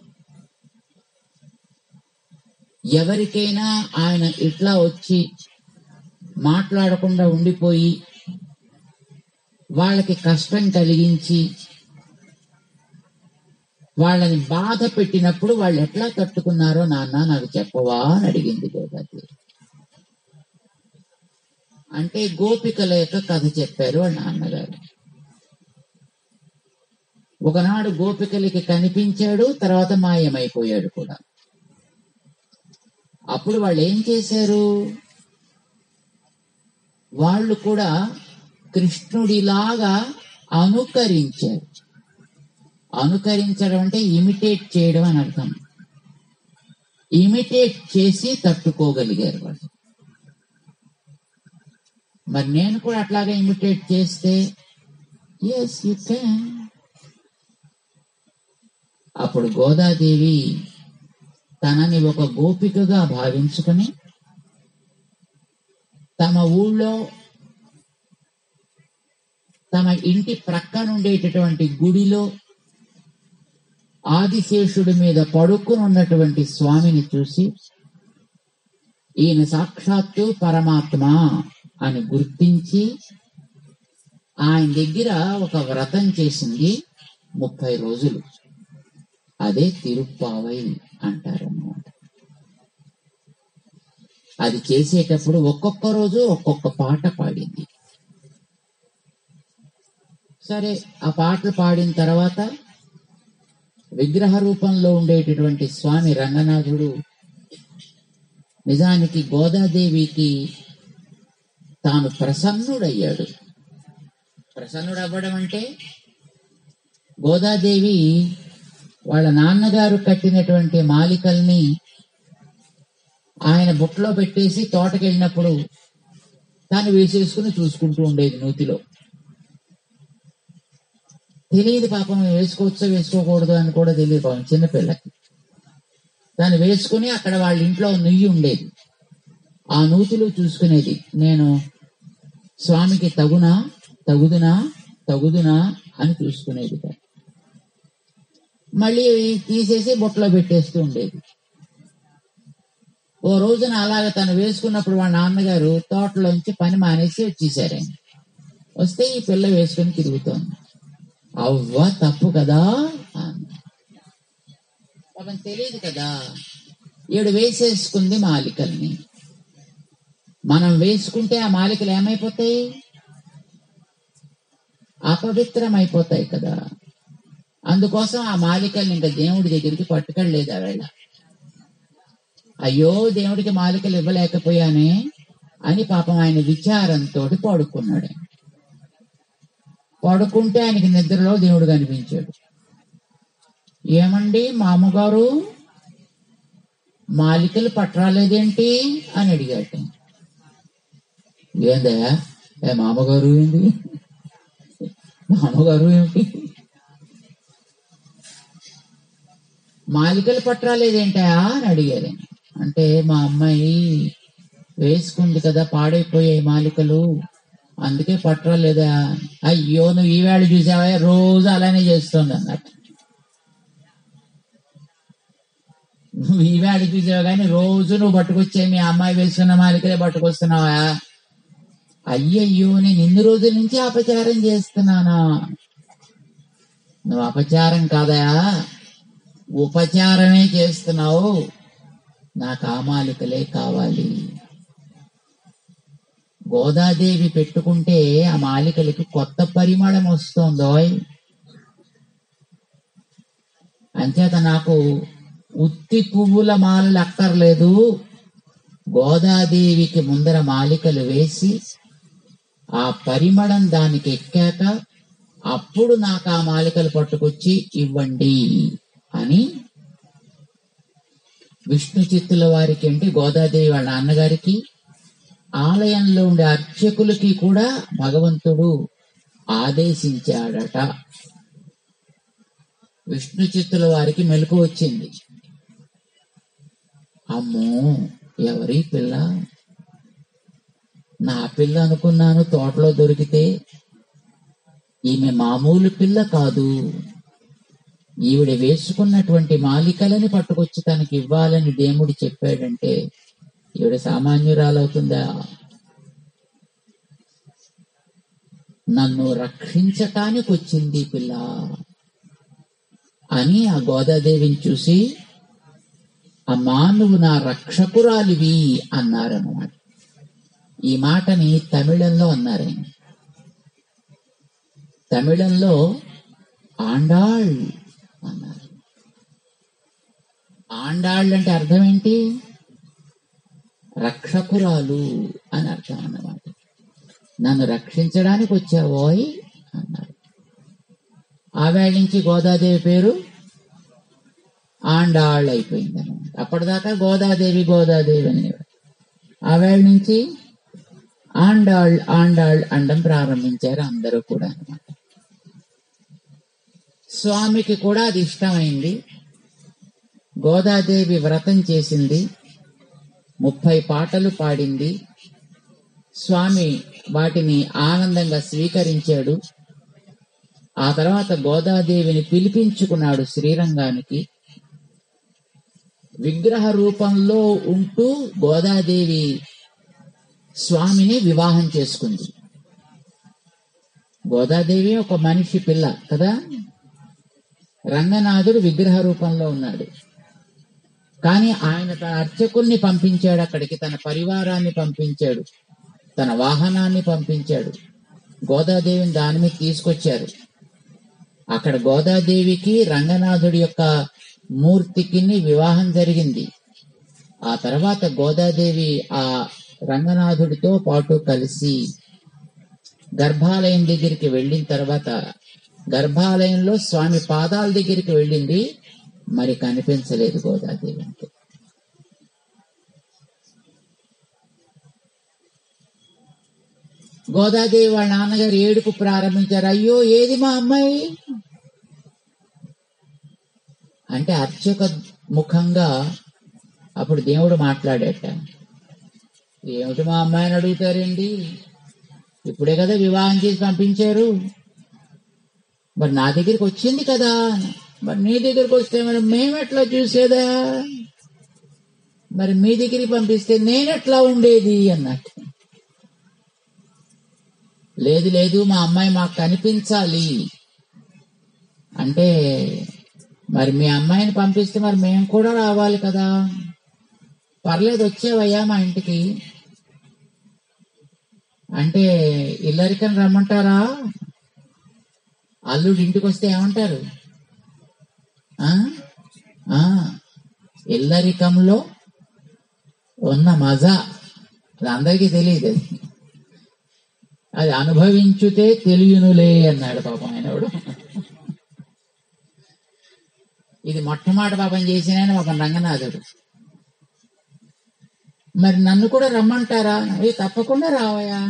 ఎవరికైనా ఆయన ఇట్లా వచ్చి మాట్లాడకుండా ఉండిపోయి వాళ్ళకి కష్టం కలిగించి వాళ్ళని బాధ పెట్టినప్పుడు వాళ్ళు ఎట్లా తట్టుకున్నారో నాన్న నాకు చెప్పవా అని అడిగింది గోదాదేవి అంటే గోపికల యొక్క కథ చెప్పారు వాళ్ళ నాన్నగారు ఒకనాడు గోపికలకి కనిపించాడు తర్వాత మాయమైపోయాడు కూడా అప్పుడు వాళ్ళు ఏం చేశారు వాళ్ళు కూడా కృష్ణుడిలాగా అనుకరించారు అనుకరించడం అంటే ఇమిటేట్ చేయడం అని అర్థం ఇమిటేట్ చేసి తట్టుకోగలిగారు వాళ్ళు మరి నేను కూడా అట్లాగే ఇమిటేట్ చేస్తే ఎస్ యు కెన్ అప్పుడు గోదాదేవి తనని ఒక గోపికగా భావించుకుని తమ ఊళ్ళో తమ ఇంటి ప్రక్కన ఉండేటటువంటి గుడిలో ఆదిశేషుడి మీద పడుకుని ఉన్నటువంటి స్వామిని చూసి ఈయన సాక్షాత్తు పరమాత్మ అని గుర్తించి ఆయన దగ్గర ఒక వ్రతం చేసింది ముప్పై రోజులు అదే తిరుప్పావై అంటారన్నమాట అది చేసేటప్పుడు ఒక్కొక్క రోజు ఒక్కొక్క పాట పాడింది సరే ఆ పాటలు పాడిన తర్వాత విగ్రహ రూపంలో ఉండేటటువంటి స్వామి రంగనాథుడు నిజానికి గోదాదేవికి తాను ప్రసన్నుడయ్యాడు ప్రసన్నుడు అవ్వడం అంటే గోదాదేవి వాళ్ళ నాన్నగారు కట్టినటువంటి మాలికల్ని ఆయన బుట్టలో పెట్టేసి తోటకి వెళ్ళినప్పుడు తాను వేసేసుకుని చూసుకుంటూ ఉండేది నూతిలో తెలియదు పాపం వేసుకోవచ్చో వేసుకోకూడదు అని కూడా తెలియదు పాపం చిన్నపిల్లకి దాన్ని వేసుకుని అక్కడ వాళ్ళ ఇంట్లో నెయ్యి ఉండేది ఆ నూతిలో చూసుకునేది నేను స్వామికి తగునా తగుదునా తగుదునా అని చూసుకునేది మళ్ళీ తీసేసి బుట్టలో పెట్టేస్తూ ఉండేది ఓ రోజున అలాగ తను వేసుకున్నప్పుడు వాళ్ళ నాన్నగారు తోటలోంచి పని మానేసి వచ్చేసారు ఆయన వస్తే ఈ పిల్ల వేసుకుని తిరుగుతోంది అవ్వ తప్పు కదా అన్న పాపం తెలియదు కదా ఈవిడ వేసేసుకుంది మాలికల్ని మనం వేసుకుంటే ఆ మాలికలు ఏమైపోతాయి అపవిత్రమైపోతాయి కదా అందుకోసం ఆ మాలికల్ని ఇంకా దేవుడి దగ్గరికి పట్టుకెళ్ళలేదు ఆవేళ అయ్యో దేవుడికి మాలికలు ఇవ్వలేకపోయానే అని పాపం ఆయన విచారంతో పడుకున్నాడు పడుకుంటే ఆయనకి నిద్రలో దేవుడు కనిపించాడు ఏమండి మామగారు మాలికలు పట్టరాలేదేంటి అని అడిగాట ఏందయ్యా ఏ మామగారు ఏంది మామగారు ఏమిటి మాలికలు పట్టరాలేదేంటా అని అడిగారు ఆయన. అంటే మా అమ్మాయి వేసుకుంది కదా పాడైపోయాయి మాలికలు అందుకే పట్టరాలేదా అయ్యో నువ్వు ఈవేళ చూసావా రోజు అలానే చేస్తుంది అన్నట్టు నువ్వు ఈవేళ చూసావు కానీ రోజు నువ్వు పట్టుకొచ్చే మీ అమ్మాయి వేసుకున్న మాలికలే పట్టుకొస్తున్నావా అయ్యయ్యో నేను ఇన్ని రోజుల నుంచి అపచారం చేస్తున్నానా నువ్వు అపచారం కాదయా ఉపచారమే చేస్తున్నావు నాకు ఆ మాలికలే కావాలి గోదాదేవి పెట్టుకుంటే ఆ మాలికలకి కొత్త పరిమళం వస్తోందోయ్ అంచేత నాకు ఉత్తి పువ్వుల మాలలు అక్కర్లేదు గోదాదేవికి ముందర మాలికలు వేసి ఆ పరిమళం దానికి ఎక్కాక అప్పుడు నాకు ఆ మాలికలు పట్టుకొచ్చి ఇవ్వండి అని విష్ణు చిత్తుల వారికి అంటే గోదాదేవి వాళ్ళ నాన్నగారికి ఆలయంలో ఉండే అర్చకులకి కూడా భగవంతుడు ఆదేశించాడట విష్ణు చిత్తుల వారికి మెలకు వచ్చింది అమ్మో ఎవరి పిల్ల నా పిల్ల అనుకున్నాను తోటలో దొరికితే ఈమె మామూలు పిల్ల కాదు ఈవిడ వేసుకున్నటువంటి మాలికలని పట్టుకొచ్చి తనకి ఇవ్వాలని దేవుడు చెప్పాడంటే ఈవిడ సామాన్యురాలవుతుందా నన్ను రక్షించటానికి వచ్చింది ఈ పిల్ల అని ఆ గోదాదేవిని చూసి అమ్మా నువ్వు నా రక్షకురాలివి అన్నారన్నమాట ఈ మాటని తమిళంలో అన్నారు ఆయన తమిళంలో ఆండాళ్ అన్నారు ఆండాళ్ అంటే అర్థం ఏంటి రక్షకురాలు అని అర్థం అన్నమాట నన్ను రక్షించడానికి వచ్చావోయ్ అన్నారు ఆవేళ నుంచి గోదాదేవి పేరు ఆండాళ్ అయిపోయింది అనమాట అప్పటిదాకా గోదాదేవి గోదాదేవి అనేవారు ఆవేళ నుంచి ఆండాళ్ ఆండాళ్ అండం ప్రారంభించారు అందరూ కూడా అన్నమాట స్వామికి కూడా అది ఇష్టమైంది గోదాదేవి వ్రతం చేసింది ముప్పై పాటలు పాడింది స్వామి వాటిని ఆనందంగా స్వీకరించాడు ఆ తర్వాత గోదాదేవిని పిలిపించుకున్నాడు శ్రీరంగానికి విగ్రహ రూపంలో ఉంటూ గోదాదేవి స్వామిని వివాహం చేసుకుంది గోదాదేవి ఒక మనిషి పిల్ల కదా రంగనాథుడు విగ్రహ రూపంలో ఉన్నాడు కానీ ఆయన తన అర్చకుల్ని పంపించాడు అక్కడికి తన పరివారాన్ని పంపించాడు తన వాహనాన్ని పంపించాడు గోదాదేవిని దాని మీద తీసుకొచ్చారు అక్కడ గోదాదేవికి రంగనాథుడి యొక్క మూర్తికి వివాహం జరిగింది ఆ తర్వాత గోదాదేవి ఆ రంగనాథుడితో పాటు కలిసి గర్భాలయం దగ్గరికి వెళ్ళిన తర్వాత గర్భాలయంలో స్వామి పాదాల దగ్గరికి వెళ్ళింది మరి కనిపించలేదు గోదాదేవి అంటే గోదాదేవి వాళ్ళ నాన్నగారు ఏడుపు ప్రారంభించారు అయ్యో ఏది మా అమ్మాయి అంటే అర్చక ముఖంగా అప్పుడు దేవుడు మాట్లాడేట ఏమిటి మా అమ్మాయిని అడుగుతారండి ఇప్పుడే కదా వివాహం చేసి పంపించారు మరి నా దగ్గరికి వచ్చింది కదా మరి నీ దగ్గరికి వస్తే మరి మేమెట్లా చూసేదా మరి మీ దగ్గరికి పంపిస్తే నేనెట్లా ఉండేది అన్నట్టు లేదు లేదు మా అమ్మాయి మాకు కనిపించాలి అంటే మరి మీ అమ్మాయిని పంపిస్తే మరి మేము కూడా రావాలి కదా పర్లేదు వచ్చేవయ్యా మా ఇంటికి అంటే ఇల్లరికని రమ్మంటారా అల్లుడు ఇంటికి వస్తే ఏమంటారు ఆ? ఆ, ఇల్లరికంలో ఉన్న మజా అది అందరికీ తెలియదు అది అది అనుభవించుతే తెలియనులే అన్నాడు పాపం ఆయనవాడు ఇది మొట్టమొదటి పాపం చేసిన ఆయన ఒక రంగనాథుడు మరి నన్ను కూడా రమ్మంటారా ఏ తప్పకుండా రావయా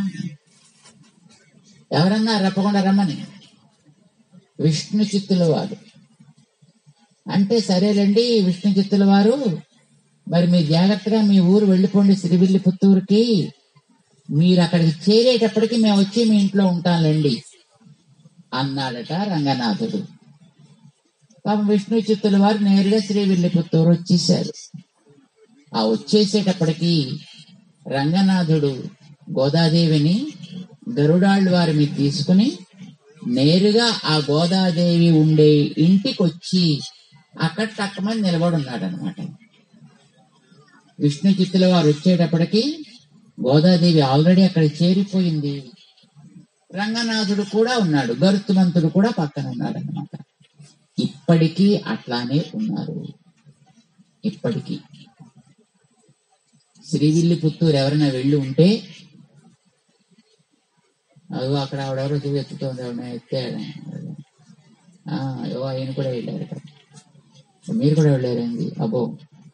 ఎవరన్నా తప్పకుండా రమ్మని విష్ణు చిత్తుల వారు అంటే సరేలేండి విష్ణు చిత్తుల వారు మరి మీరు జాగ్రత్తగా మీ ఊరు వెళ్ళిపోండి సిరివిల్లి పుత్తూరుకి మీరు అక్కడికి చేరేటప్పటికి మేము వచ్చి మీ ఇంట్లో ఉంటాంలేండి అన్నాడట రంగనాథుడు పాపం విష్ణు చిత్తుల వారు నేరుగా శ్రీవిల్లి పుత్తూరు వచ్చేసారు ఆ వచ్చేసేటప్పటికి రంగనాథుడు గోదాదేవిని గరుడాళ్ళు వారి మీద తీసుకుని నేరుగా ఆ గోదాదేవి ఉండే ఇంటికి వచ్చి అక్కడ టక్కమని నిలబడి ఉన్నాడు అనమాట విష్ణు చిత్తుల వారు వచ్చేటప్పటికి గోదాదేవి ఆల్రెడీ అక్కడ చేరిపోయింది రంగనాథుడు కూడా ఉన్నాడు గరుత్మంతుడు కూడా పక్కన ఉన్నాడు అనమాట ఇప్పటికీ అట్లానే ఉన్నారు ఇప్పటికీ శ్రీవిల్లి పుత్తూరు ఎవరైనా వెళ్ళి ఉంటే అదిగో అక్కడ ఆవిడెవరో చూపు ఎత్తుతోంది ఎవరైనా ఎత్తాడు ఆ, ఏవో ఆయన కూడా వెళ్ళారు అక్కడ మీరు కూడా వెళ్ళారండి అబ్బో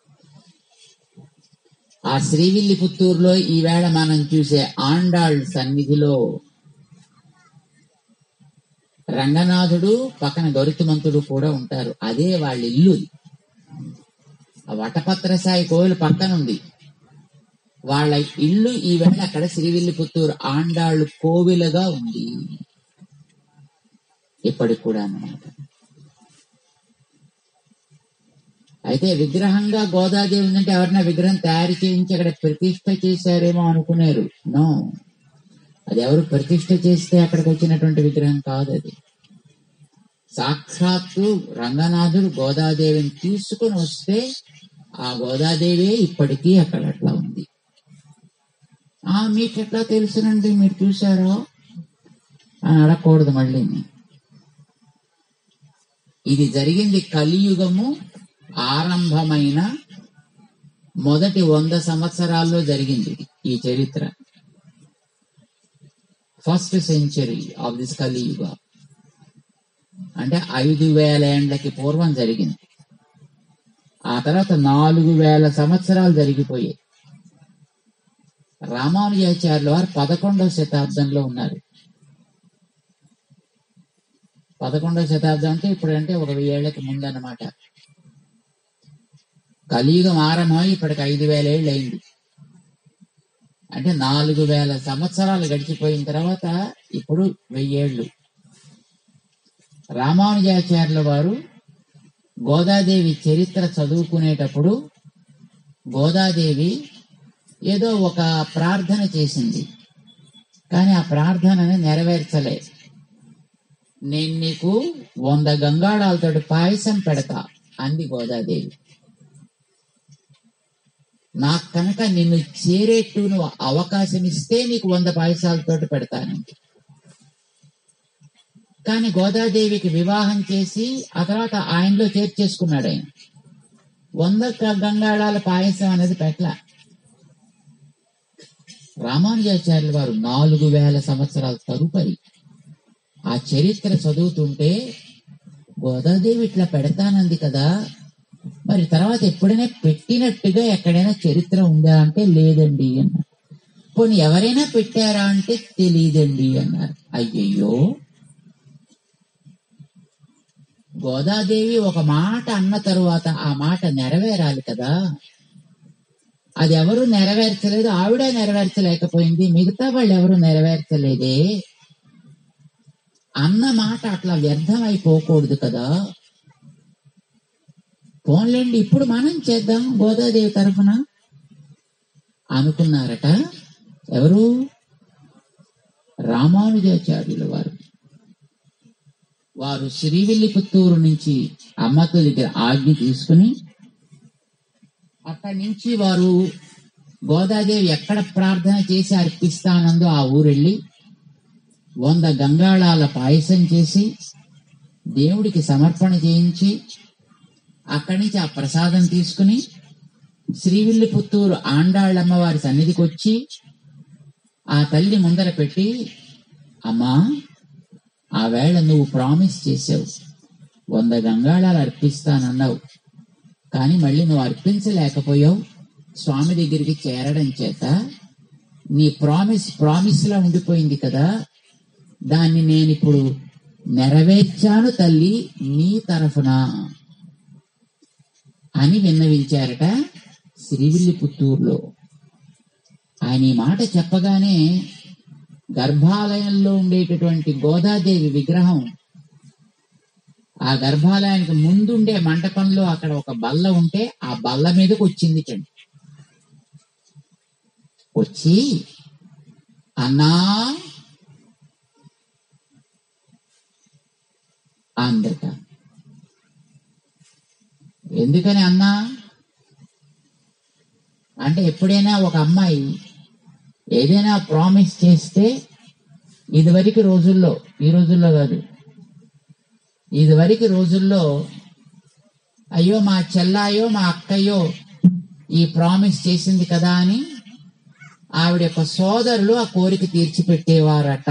ఆ శ్రీవిల్లి పుత్తూరులో ఈవేళ మనం చూసే ఆండాళ్ సన్నిధిలో రంగనాథుడు పక్కన గరుతుమంతుడు కూడా ఉంటారు అదే వాళ్ళ ఇల్లు ఆ వటపత్ర సాయి కోవిల పక్కన ఉంది వాళ్ళ ఇల్లు ఈవేళ అక్కడ శ్రీవిల్లి పుత్తూరు ఆండాళ్ళు కోవిలగా ఉంది ఇప్పటికి కూడా అన్నమాట అయితే విగ్రహంగా గోదాదేవి ఉందంటే ఎవరైనా విగ్రహం తయారు చేయించి అక్కడ ప్రతిష్ట చేశారేమో అనుకున్నారు నో అది ఎవరు ప్రతిష్ట చేస్తే అక్కడికి వచ్చినటువంటి విగ్రహం కాదు అది సాక్షాత్తు రంగనాథుడు గోదాదేవిని తీసుకుని వస్తే ఆ గోదాదేవి ఇప్పటికీ అక్కడ అట్లా ఉంది ఆ మీకు ఎట్లా తెలుసునండి మీరు చూసారో అని అడగకూడదు మళ్ళీ ఇది జరిగింది కలియుగము ఆరంభమైన మొదటి వంద సంవత్సరాల్లో జరిగింది ఈ చరిత్ర ఫస్ట్ సెంచరీ ఆఫ్ దిస్ కలియుగ అంటే ఐదు వేల ఏండ్లకి పూర్వం జరిగింది ఆ తర్వాత నాలుగు వేల సంవత్సరాలు జరిగిపోయాయి రామానుజాచార్యుల వారు పదకొండవ శతాబ్దంలో ఉన్నారు పదకొండవ శతాబ్దం అంటే ఇప్పుడు అంటే ఒక వెయ్యేళ్లకి ముందన్నమాట కలియుగం ఆరంభమై ఇప్పటికి ఐదు వేల ఏళ్ళు అయింది అంటే నాలుగు వేల సంవత్సరాలు గడిచిపోయిన తర్వాత ఇప్పుడు వెయ్యేళ్ళు రామానుజాచార్యుల వారు గోదాదేవి చరిత్ర చదువుకునేటప్పుడు గోదాదేవి ఏదో ఒక ప్రార్థన చేసింది కానీ ఆ ప్రార్థనని నెరవేర్చలే నేను నీకు వంద గంగాళాలతోటి పాయసం పెడతా అంది గోదాదేవి నాకు కనుక నిన్ను చేరేట్టు నువ్వు అవకాశం ఇస్తే నీకు వంద పాయసాలతోటి పెడతానండి కానీ గోదాదేవికి వివాహం చేసి ఆ తర్వాత ఆయనలో చేర్చేసుకున్నాడు ఆయన వంద క- గంగాళాల పాయసం అనేది పెట్టల రామానుజాచార్యుల వారు నాలుగు వేల సంవత్సరాల తదుపరి ఆ చరిత్ర చదువుతుంటే గోదాదేవి ఇట్లా పెడతానంది కదా మరి తర్వాత ఎప్పుడైనా పెట్టినట్టుగా ఎక్కడైనా చరిత్ర ఉందా అంటే లేదండి అన్నారు పోనీ ఎవరైనా పెట్టారా అంటే తెలియదండి అన్నారు అయ్యయ్యో గోదాదేవి ఒక మాట అన్న తరువాత ఆ మాట నెరవేరాలి కదా అది ఎవరు నెరవేర్చలేదు ఆవిడ నెరవేర్చలేకపోయింది మిగతా వాళ్ళు ఎవరు నెరవేర్చలేదే అన్న మాట అట్లా వ్యర్థం అయిపోకూడదు కదా పోన్లేండి ఇప్పుడు మనం చేద్దాం గోదాదేవి తరఫున అనుకున్నారట ఎవరు రామానుజాచార్యుల వారు వారు శ్రీవిల్లిపుత్తూరు నుంచి అమ్మతో దగ్గర ఆజ్ఞ తీసుకుని అక్కడి నుంచి వారు గోదాదేవి ఎక్కడ ప్రార్థన చేసి అర్పిస్తానందో ఆ ఊరెళ్ళి వంద గంగాళాల పాయసం చేసి దేవుడికి సమర్పణ చేయించి అక్కడి నుంచి ఆ ప్రసాదం తీసుకుని శ్రీవిల్లిపుత్తూరు ఆండాళ్ళమ్మ వారి సన్నిధికి వచ్చి ఆ తల్లి ముందర పెట్టి అమ్మా ఆ వేళ నువ్వు ప్రామిస్ చేసావు వంద గంగాళాలు అర్పిస్తానన్నావు కానీ మళ్ళీ నువ్వు అర్పించలేకపోయావు స్వామి దగ్గరికి చేరడం చేత నీ ప్రామిస్ ప్రామిస్ లా ఉండిపోయింది కదా దాన్ని నేను ఇప్పుడు నెరవేర్చాను తల్లి నీ తరఫున అని విన్నవించారట శ్రీవిల్లిపుత్తూరులో ఆయన ఈ మాట చెప్పగానే గర్భాలయంలో ఉండేటటువంటి గోదాదేవి విగ్రహం ఆ గర్భాలయానికి ముందుండే మండపంలో అక్కడ ఒక బల్ల ఉంటే ఆ బల్ల మీదకి వచ్చింది చండి వచ్చి అన్నా అందట ఎందుకని అన్నా అంటే ఎప్పుడైనా ఒక అమ్మాయి ఏదైనా ప్రామిస్ చేస్తే ఇదివరకు రోజుల్లో ఈ రోజుల్లో కాదు ఇదివరకు రోజుల్లో అయ్యో మా చెల్లాయో మా అక్కయ్యో ఈ ప్రామిస్ చేసింది కదా అని ఆవిడ యొక్క సోదరులు ఆ కోరిక తీర్చిపెట్టేవారట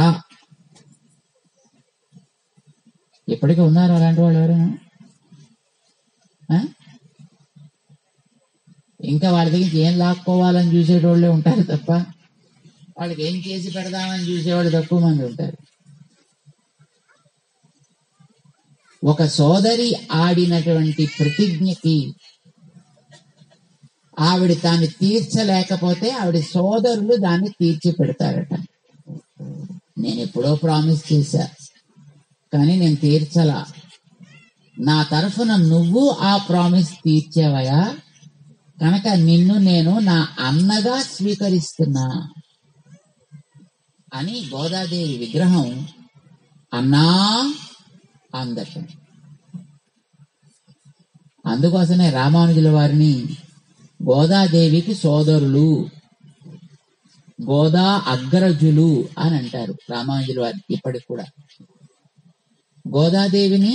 ఇప్పటికీ ఉన్నారు అలాంటి వాళ్ళు ఎవరైనా ఆ? ఇంకా వాళ్ళ దగ్గర ఏం లాక్కోవాలని చూసేటోళ్ళే ఉంటారు తప్ప వాళ్ళకి ఏం చేసి పెడదామని చూసేవాళ్ళు తక్కువ మంది ఉంటారు ఒక సోదరి ఆడినటువంటి ప్రతిజ్ఞకి ఆవిడ దాన్ని తీర్చలేకపోతే ఆవిడ సోదరులు దాన్ని తీర్చి పెడతారట నేను ఎప్పుడో ప్రామిస్ చేశా కానీ నేను తీర్చలా నా తరఫున నువ్వు ఆ ప్రామిస్ తీర్చేవయా కనుక నిన్ను నేను నా అన్నగా స్వీకరిస్తున్నా అని గోదాదేవి విగ్రహం అన్నా అందట అందుకోసమే రామానుజుల వారిని గోదాదేవికి సోదరులు గోదా అగ్రజులు అని అంటారు రామానుజుల వారి ఇప్పటికి కూడా గోదాదేవిని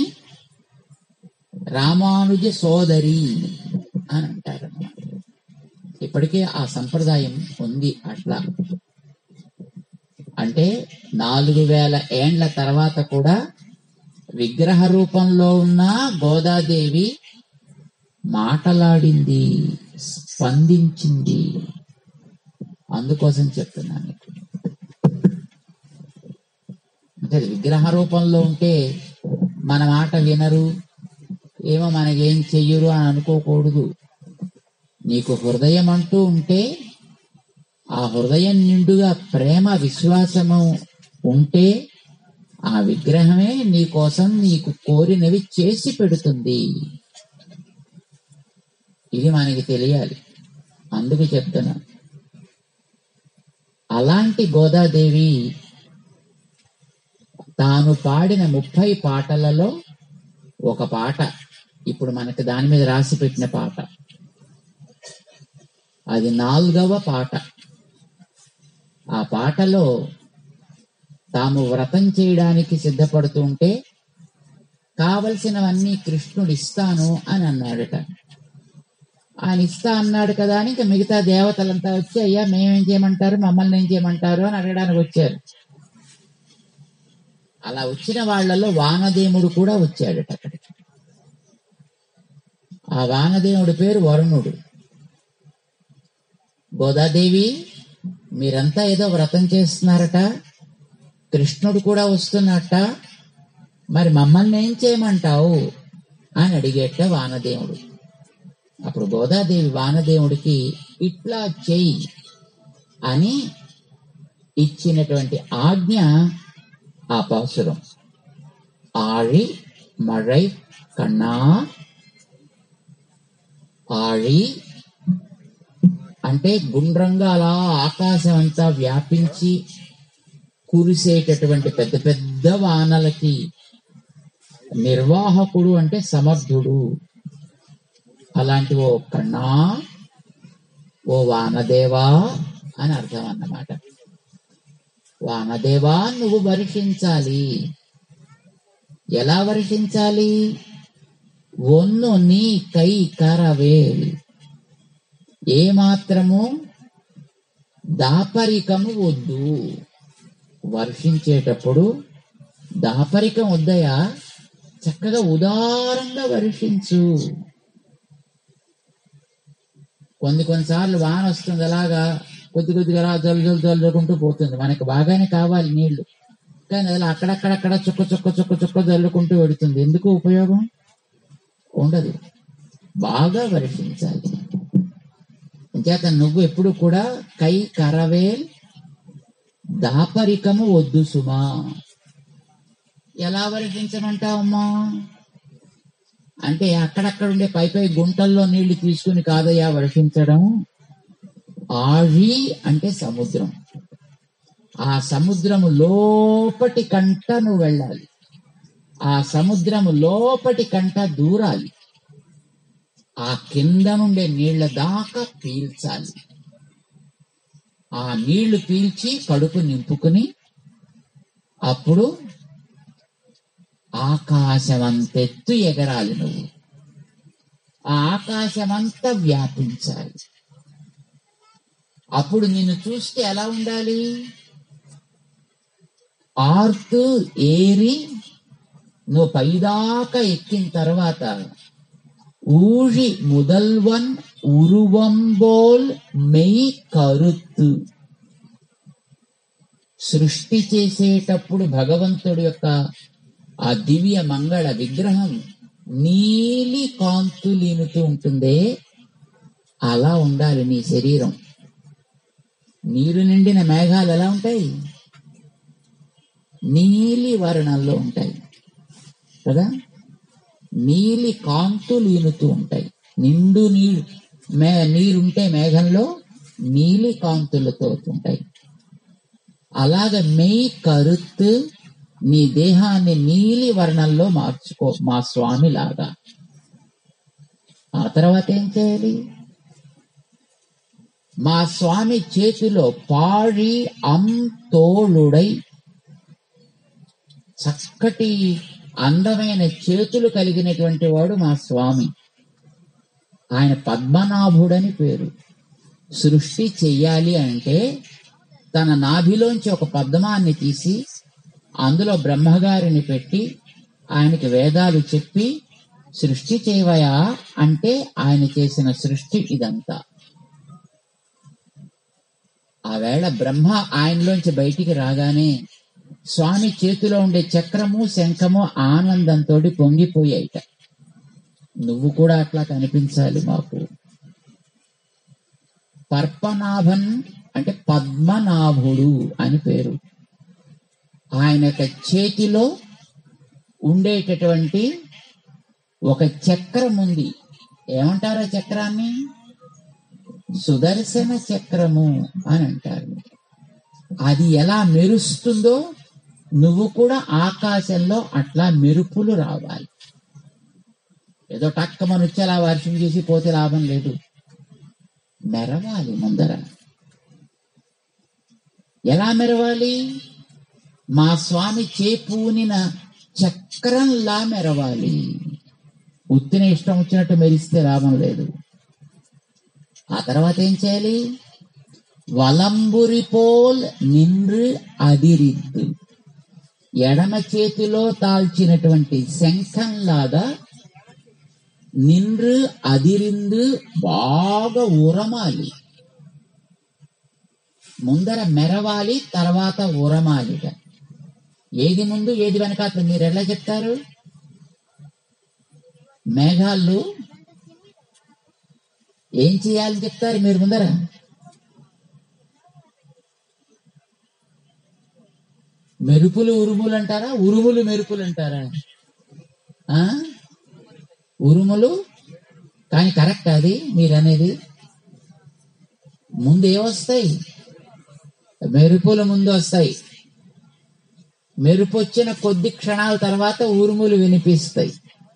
రామానుజ సోదరి అని అంటారు ఇప్పటికే ఆ సంప్రదాయం ఉంది అట్లా అంటే నాలుగు వేల ఏండ్ల తర్వాత కూడా విగ్రహ రూపంలో ఉన్న గోదాదేవి మాటలాడింది స్పందించింది అందుకోసం చెప్తున్నాను మీకు. అంటే అది విగ్రహ రూపంలో ఉంటే మన మాట వినరు ఏమో మనకేం చెయ్యరు అని అనుకోకూడదు నీకు హృదయం అంటూ ఉంటే ఆ హృదయం నిండుగా ప్రేమ విశ్వాసము ఉంటే ఆ విగ్రహమే నీ కోసం నీకు కోరినవి చేసి పెడుతుంది ఇది మనకి తెలియాలి అందుకు చెప్తున్నా అలాంటి గోదాదేవి తాను పాడిన ముప్పై పాటలలో ఒక పాట ఇప్పుడు మనకు దాని మీద రాసి పెట్టిన పాట అది నాలుగవ పాట ఆ పాటలో తాము వ్రతం చేయడానికి సిద్ధపడుతూ ఉంటే కావలసినవన్నీ కృష్ణుడు ఇస్తాను అని అన్నాడట ఆయన ఇస్తా అన్నాడు కదా అని ఇంకా మిగతా దేవతలంతా వచ్చి అయ్యా మేమేం చేయమంటారు మమ్మల్ని ఏం చేయమంటారు అని అడగడానికి వచ్చారు అలా వచ్చిన వాళ్ళలో వానదేవుడు కూడా వచ్చాడట అక్కడికి ఆ వానదేవుడి పేరు వరుణుడు గోదాదేవి మీరంతా ఏదో వ్రతం చేస్తున్నారట కృష్ణుడు కూడా వస్తున్నట్ట మరి మమ్మల్ని ఏం చేయమంటావు అని అడిగేట వానదేవుడు అప్పుడు గోదాదేవి వానదేవుడికి ఇట్లా చెయ్యి అని ఇచ్చినటువంటి ఆజ్ఞ ఆ పాసురం ఆళి మழை కన్నా ఆళి అంటే గుండ్రంగా అలా ఆకాశం అంతా వ్యాపించి కురిసేటటువంటి పెద్ద పెద్ద వానలకి నిర్వాహకుడు అంటే సమర్థుడు అలాంటి ఓ కన్నా ఓ వానదేవా అని అర్థం అన్నమాట వానదేవా నువ్వు వర్షించాలి ఎలా వర్షించాలి ఒన్ను నీ కై కరవేల్ ఏ మాత్రము దాపరికము వద్దు వర్షించేటప్పుడు దాపరికం వద్దయా చక్కగా ఉదారంగా వర్షించు కొన్ని కొన్నిసార్లు వాన వస్తుంది అలాగా కొద్ది కొద్దిగా అలా జల్లు జల్లు జల్లుకుంటూ పోతుంది మనకి బాగానే కావాలి నీళ్లు కానీ అలా అక్కడక్కడక్కడ చుక్క చుక్క చుక్క చుక్క జల్లుకుంటూ వెడుతుంది ఎందుకు ఉపయోగం ఉండదు బాగా వర్షించాలి అంచేత నువ్వు ఎప్పుడు కూడా కై కరవేల్ దాపరికము వద్దు సుమా ఎలా వర్షించమంటావమ్మా అంటే అక్కడక్కడ ఉండే పై పై గుంటల్లో నీళ్లు తీసుకుని కాదయ్యా వర్షించడం ఆഴి అంటే సముద్రం ఆ సముద్రము లోపటి కంట నువ్వు వెళ్ళాలి ఆ సముద్రము లోపటి కంట దూరాలి ఆ కింద నుండే నీళ్ల దాకా పీల్చాలి ఆ నీళ్లు పీల్చి కడుపు నింపుకుని అప్పుడు ఆకాశమంతెత్తు ఎగరాలి నువ్వు ఆ ఆకాశమంతా వ్యాపించాలి అప్పుడు నిన్ను చూస్తే ఎలా ఉండాలి ఆర్తు ఏరి నువ్వు పైదాకా ఎక్కిన తర్వాత ఊഴി முதல்வன் ఉరువంబోల్ మెయ్ కరుత్తు సృష్టి చేసేటప్పుడు భగవంతుడి యొక్క ఆ దివ్య మంగళ విగ్రహం నీలి కాంతులీనుతూ ఉంటుందే అలా ఉండాలి నీ శరీరం నీరు నిండిన మేఘాలు ఎలా ఉంటాయి నీలి వర్ణంలో ఉంటాయి కదా నీలి కాంతులు ఈనుతూ ఉంటాయి నిండు నీరు మే నీరుంటే మేఘంలో నీలి కాంతులతో ఉంటాయి అలాగ మెయ్ కరుత్తు నీ దేహాన్ని నీలి వర్ణంలో మార్చుకో మా స్వామి లాగా ఆ తర్వాత ఏం చేయాలి మా స్వామి చేతిలో పాడి అం తోళుడై చక్కటి అందమైన చేతులు కలిగినటువంటి వాడు మా స్వామి ఆయన పద్మనాభుడని పేరు సృష్టి చెయ్యాలి అంటే తన నాభిలోంచి ఒక పద్మాన్ని తీసి అందులో బ్రహ్మగారిని పెట్టి ఆయనకి వేదాలు చెప్పి సృష్టి చేయవయా అంటే ఆయన చేసిన సృష్టి ఇదంతా ఆ వేళ బ్రహ్మ ఆయనలోంచి బయటికి రాగానే స్వామి చేతిలో ఉండే చక్రము శంఖము ఆనందంతో పొంగిపోయాయిట నువ్వు కూడా అట్లా కనిపించాలి మాకు పర్పనాభన్ అంటే పద్మనాభుడు అని పేరు ఆయన యొక్క చేతిలో ఉండేటటువంటి ఒక చక్రం ఉంది ఏమంటారు ఆ చక్రాన్ని సుదర్శన చక్రము అని అంటారు అది ఎలా మెరుస్తుందో నువ్వు కూడా ఆకాశంలో అట్లా మెరుపులు రావాలి ఏదో టక్కమని వచ్చి అలా వర్షం చేసి పోతే లాభం లేదు మెరవాలి ముందర ఎలా మెరవాలి మా స్వామి చేపూనిన చక్రంలా మెరవాలి ఉత్తిన ఇష్టం వచ్చినట్టు మెరిస్తే లాభం లేదు ఆ తర్వాత ఏం చేయాలి వలంబురి పోల్ నిన్రు అదిరిద్దు ఎడమ చేతిలో తాల్చినటువంటి శంఖంలాగా నిన్రు అదిరిందు బాగా ఉరమాలి ముందర మెరవాలి తర్వాత ఉరమాలిట ఏది ముందు ఏది వెనకాల మీరు ఎలా చెప్తారు మేఘాలు ఏం చేయాలని చెప్తారు మీరు ముందర మెరుపులు ఉరుములు అంటారా ఉరుములు మెరుపులు అంటారా ఆ ఉరుములు కానీ కరెక్ట్ అది మీరు అనేది ముందు ఏమొస్తాయి మెరుపులు ముందు వస్తాయి మెరుపు వచ్చిన కొద్ది క్షణాల తర్వాత ఉరుములు వినిపిస్తాయి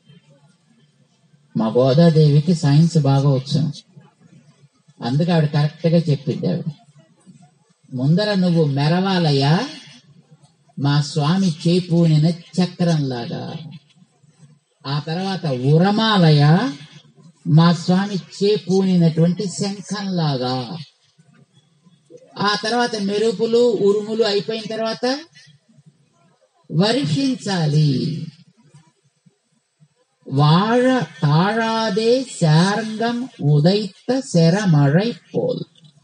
మా గోదాదేవికి సైన్స్ బాగా వచ్చాను అందుకే ఆవిడ కరెక్ట్ గా చెప్పింది ఆవిడ ముందర నువ్వు మెరవాలయ్యా మా స్వామి చేపూనిన చక్రంలాగా ఆ తర్వాత ఉరమాలయ మా స్వామి చేపూనినటువంటి శంఖంలాగా ఆ తర్వాత మెరుపులు ఉరుములు అయిపోయిన తర్వాత వర్షించాలి వాழ తాళాదే శారంగం ఉదయిత శరమழై పోల్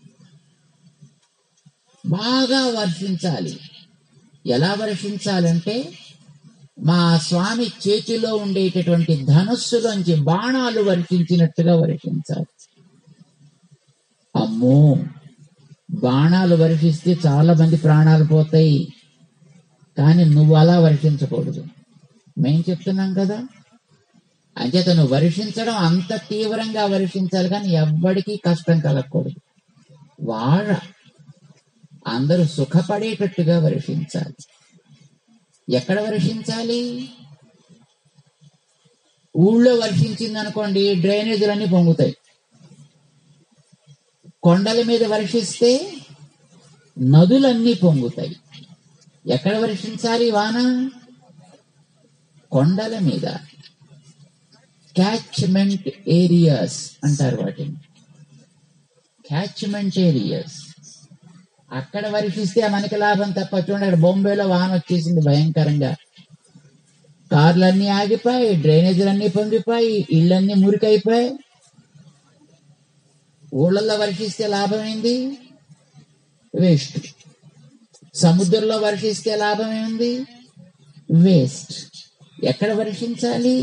బాగా వర్షించాలి ఎలా వర్షించాలంటే మా స్వామి చేతిలో ఉండేటటువంటి ధనుస్సులోంచి బాణాలు వర్షించినట్టుగా వర్షించాలి అమ్మో బాణాలు వర్షిస్తే చాలా మంది ప్రాణాలు పోతాయి కానీ నువ్వు అలా వర్షించకూడదు మేం చెప్తున్నాం కదా అంచేత నువ్వు వర్షించడం అంత తీవ్రంగా వర్షించాలి కానీ ఎవ్వడికి కష్టం కలగకూడదు వాഴ అందరూ సుఖపడేటట్టుగా వర్షించాలి ఎక్కడ వర్షించాలి ఊళ్ళో వర్షించింది అనుకోండి డ్రైనేజీలన్నీ పొంగుతాయి కొండల మీద వర్షిస్తే నదులన్నీ పొంగుతాయి ఎక్కడ వర్షించాలి వాన కొండల మీద క్యాచ్మెంట్ ఏరియాస్ అంటారు వాటిని క్యాచ్మెంట్ ఏరియాస్ అక్కడ వర్షిస్తే మనకి లాభం తప్ప చూడండి అక్కడ బొంబేలో వాన వచ్చేసింది భయంకరంగా కార్లన్నీ ఆగిపోయి డ్రైనేజీలన్నీ పొంగిపోయి ఇళ్ళన్నీ మురికైపోయి ఊళ్ళల్లో వర్షిస్తే లాభం ఏంది వేస్ట్ సముద్రంలో వర్షిస్తే లాభం ఏముంది వేస్ట్ ఎక్కడ వర్షించాలి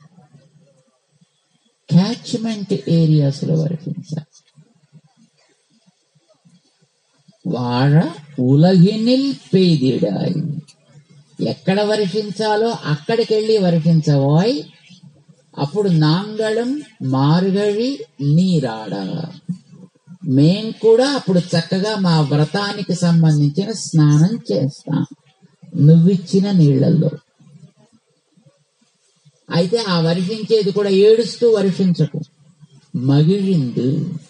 క్యాచ్మెంట్ ఏరియాస్ లో వర్షించాలి వాഴ ఉలగినిల్ పెയ്തിടായി ఎక్కడ వర్షించాలో అక్కడికి వెళ్ళి వర్షించబోయ్ అప్పుడు నాంగళం మార్గళి నీరాడ మేం కూడా అప్పుడు చక్కగా మా వ్రతానికి సంబంధించిన స్నానం చేస్తాం నువ్విచ్చిన నీళ్లలో అయితే ఆ వర్షించేది కూడా ఏడుస్తూ వర్షించకు మగిలిందు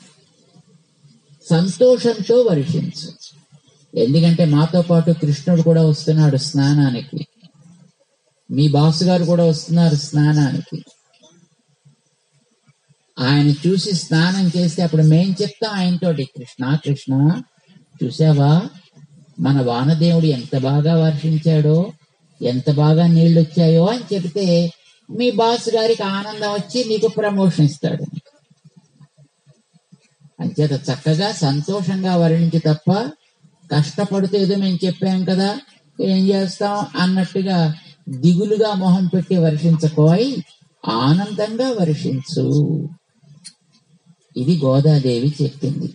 సంతోషంతో వర్షించు ఎందుకంటే మాతో పాటు కృష్ణుడు కూడా వస్తున్నాడు స్నానానికి మీ బాస్ గారు కూడా వస్తున్నారు స్నానానికి ఆయన చూసి స్నానం చేస్తే అప్పుడు మేం చెప్తాం ఆయనతోటి కృష్ణ కృష్ణ చూసావా మన వానదేవుడు ఎంత బాగా వర్షించాడో ఎంత బాగా నీళ్లు వచ్చాయో అని చెప్తే మీ బాస్ గారికి ఆనందం వచ్చి నీకు ప్రమోషన్ ఇస్తాడు అంచేత చక్కగా సంతోషంగా వర్ణించి తప్ప కష్టపడితే ఏదో మేము చెప్పాం కదా ఏం చేస్తాం అన్నట్టుగా దిగులుగా మొహం పెట్టి వర్షించకోయి ఆనందంగా వర్షించు ఇది గోదాదేవి చెప్పింది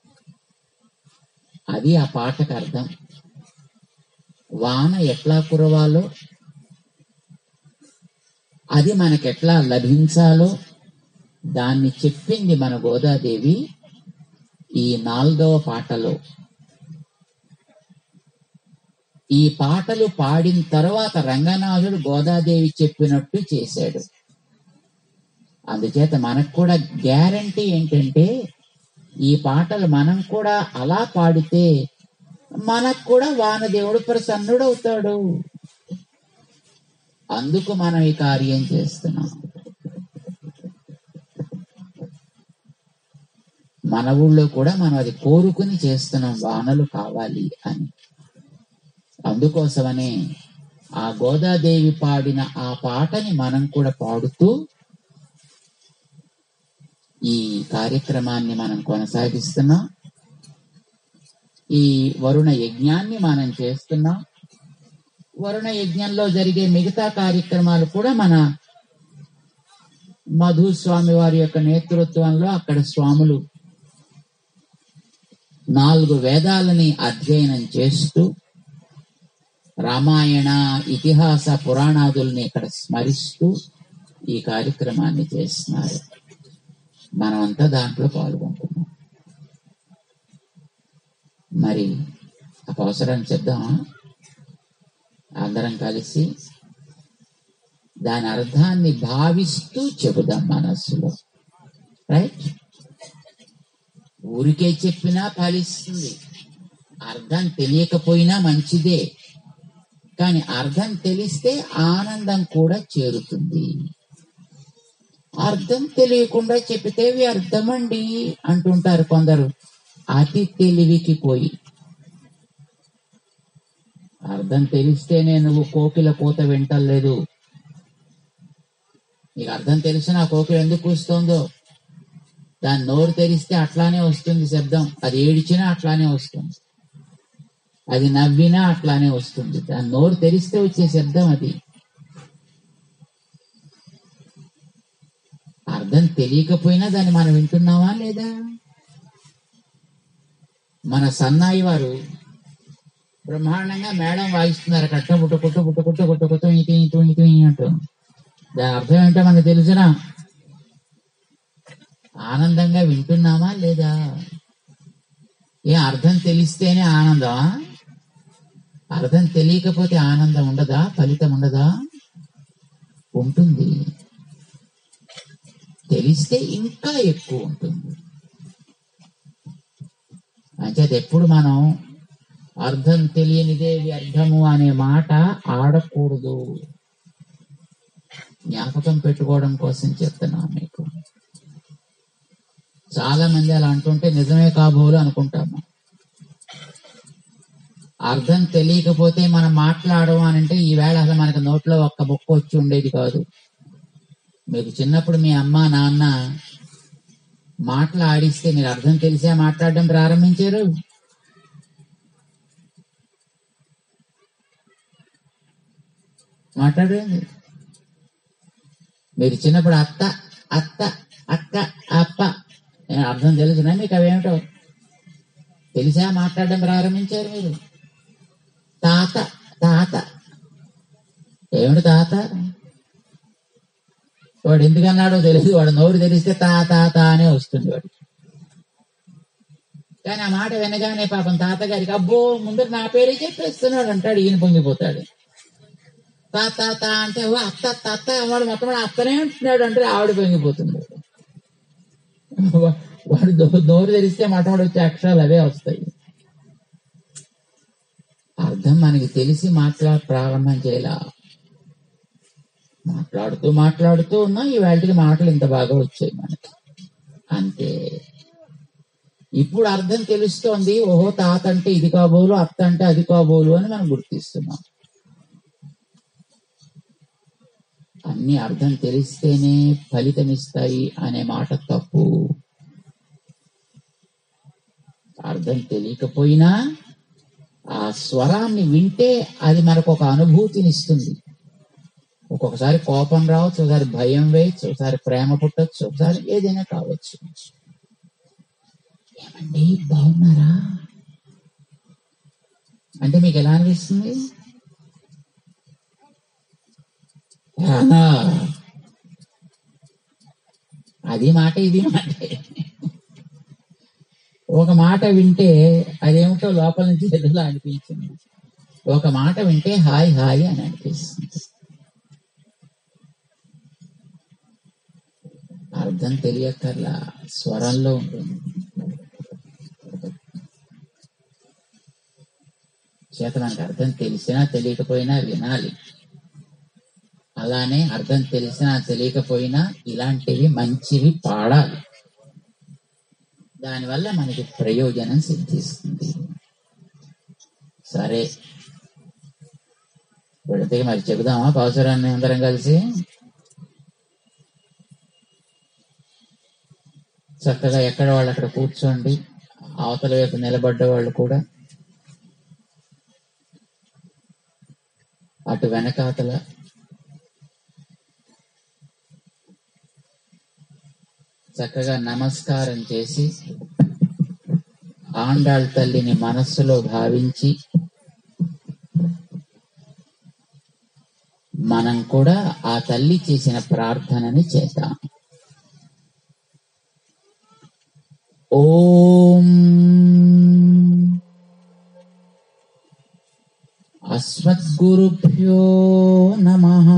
అది ఆ పాటకు అర్థం వాన ఎట్లా కురవాలో అది మనకెట్లా లభించాలో దాన్ని చెప్పింది మన గోదాదేవి ఈ నాలుగవ పాటలో ఈ పాటలు పాడిన తర్వాత రంగనాథుడు గోదాదేవి చెప్పినట్టు చేశాడు అందుచేత మనకు కూడా గ్యారంటీ ఏంటంటే ఈ పాటలు మనం కూడా అలా పాడితే మనకు కూడా వానదేవుడు ప్రసన్నుడవుతాడు అందుకు మనం ఈ కార్యం చేస్తున్నాం మన ఊళ్ళో కూడా మనం అది కోరుకుని చేస్తున్నాం వానలు కావాలి అని అందుకోసమనే ఆ గోదాదేవి పాడిన ఆ పాటని మనం కూడా పాడుతూ ఈ కార్యక్రమాన్ని మనం కొనసాగిస్తున్నాం ఈ వరుణ యజ్ఞాన్ని మనం చేస్తున్నాం వరుణ యజ్ఞంలో జరిగే మిగతా కార్యక్రమాలు కూడా మన మధు స్వామి వారి యొక్క నేతృత్వంలో అక్కడ స్వాములు నాలుగు వేదాలని అధ్యయనం చేస్తూ రామాయణ ఇతిహాస పురాణాదుల్ని ఇక్కడ స్మరిస్తూ ఈ కార్యక్రమాన్ని చేస్తున్నారు మనమంతా దాంట్లో పాల్గొంటున్నాం మరి అవసరం చెప్దామా అందరం కలిసి దాని అర్థాన్ని భావిస్తూ చెబుదాం మనస్సులో రైట్ ఊరికే చెప్పినా ఫలిస్తుంది అర్థం తెలియకపోయినా మంచిదే కానీ అర్థం తెలిస్తే ఆనందం కూడా చేరుతుంది అర్థం తెలియకుండా చెప్తే వ్యర్థమండి అంటుంటారు కొందరు అతి తెలివికి పోయి అర్థం తెలిస్తేనే నువ్వు కోకిల కోత వింటలేదు నీకు అర్థం తెలిసిన ఆ కోకిల ఎందుకు కూస్తుందో దాని నోరు తెరిస్తే అట్లానే వస్తుంది శబ్దం అది ఏడిచినా అట్లానే వస్తుంది అది నవ్వినా అట్లానే వస్తుంది దాని నోరు తెరిస్తే వచ్చే శబ్దం అది అర్థం తెలియకపోయినా దాన్ని మనం వింటున్నావా లేదా మన సన్నాయి వారు బ్రహ్మాండంగా మేడం వాయిస్తున్నారు కట్ట పుట్ట పుట్ట పుట్ట పుట్ట పుట్ట పుట్ట ఇటు ఇటు ఇటు అంటూ దాని అర్థం ఏంటో మనకు తెలుసునా ఆనందంగా వింటున్నామా లేదా ఏ అర్థం తెలిస్తేనే ఆనందమా అర్థం తెలియకపోతే ఆనందం ఉండదా ఫలితం ఉండదా ఉంటుంది తెలిస్తే ఇంకా ఎక్కువ ఉంటుంది అంచేత ఎప్పుడు మనం అర్థం తెలియనిదే వ్యర్థము అనే మాట ఆడకూడదు జ్ఞాపకం పెట్టుకోవడం కోసం చెప్తున్నాను మీకు చాలా మంది అలా అంటుంటే నిజమే కాబోలు అనుకుంటాము అర్థం తెలియకపోతే మనం మాట్లాడము అని అంటే ఈవేళ అసలు మనకు నోట్లో ఒక్క బొక్క వచ్చి ఉండేది కాదు మీకు చిన్నప్పుడు మీ అమ్మ నాన్న మాట్లాడిస్తే మీరు అర్థం తెలిసే మాట్లాడడం ప్రారంభించారు మాట్లాడండి మీరు చిన్నప్పుడు అత్త అత్త అక్క అప్ప నేను అర్థం తెలుసునా మీకు అవేమిటో తెలిసా మాట్లాడడం ప్రారంభించారు మీరు తాత తాత ఏమిటి తాత వాడు ఎందుకన్నాడో తెలియదు వాడు నోరు తెలిస్తే తా తా తా అనే వస్తుంది వాడు కానీ ఆ మాట వినగానే పాపం తాతగారికి అబ్బో ముందు నా పేరే చెప్పేస్తున్నాడు అంటాడు ఈయన పొంగిపోతాడు తా తా తా అంటే ఓ అత్త అత్త అత్త వాడు మొత్తం వాడు అత్తనే అంటున్నాడు అంటే ఆవిడ పొంగిపోతుంది వా- వాడు దో- నోరు తెరిస్తే మొట్టమొదటి వచ్చే అక్షరాలు అవే వస్తాయి అర్థం మనకి తెలిసి మాట్లా ప్రారంభం చేయాల మాట్లాడుతూ మాట్లాడుతూ ఉన్నా ఈ వాటికి మాటలు ఇంత బాగా వచ్చాయి మనకి అంతే ఇప్పుడు అర్థం తెలుస్తోంది ఓహో తాత అంటే ఇది కాబోలు అత్త అంటే అది కాబోలు అని మనం గుర్తిస్తున్నాం అన్ని అర్థం తెలిస్తేనే ఫలితం ఇస్తాయి అనే మాట తప్పు అర్థం తెలియకపోయినా ఆ స్వరాన్ని వింటే అది మనకు ఒక అనుభూతిని ఇస్తుంది ఒక్కొక్కసారి కోపం రావచ్చు ఒకసారి భయం వేయచ్చు ఒకసారి ప్రేమ పుట్టచ్చు ఒకసారి ఏదైనా కావచ్చు ఏమండి బాగున్నారా అంటే మీకు ఎలా అనిపిస్తుంది ఆహా. అది మాట ఇది మాట ఒక మాట వింటే అదేమిటో లోపల నుంచి తెలుగులో అనిపించింది ఒక మాట వింటే హాయ్ హాయ్ అని అనిపిస్తుంది అర్థం తెలియక్కర్లా స్వరంలో ఉంటుంది చేత మనకు అర్థం తెలిసినా తెలియకపోయినా వినాలి అలానే అర్థం తెలిసినా తెలియకపోయినా ఇలాంటివి మంచివి పాడాలి దానివల్ల మనకి ప్రయోజనం సిద్ధిస్తుంది సరే పెడితే మరి చెబుదామా పాసురాన్ని అందరం కలిసి చక్కగా ఎక్కడ వాళ్ళు అక్కడ కూర్చోండి అవతల వైపు నిలబడ్డ వాళ్ళు కూడా అటు వెనకాతల చక్కగా నమస్కారం చేసి ఆండాళ్ తల్లిని మనస్సులో భావించి మనం కూడా ఆ తల్లి చేసిన ప్రార్థనని చేద్దాం ఓం అస్మద్గురుభ్యో నమః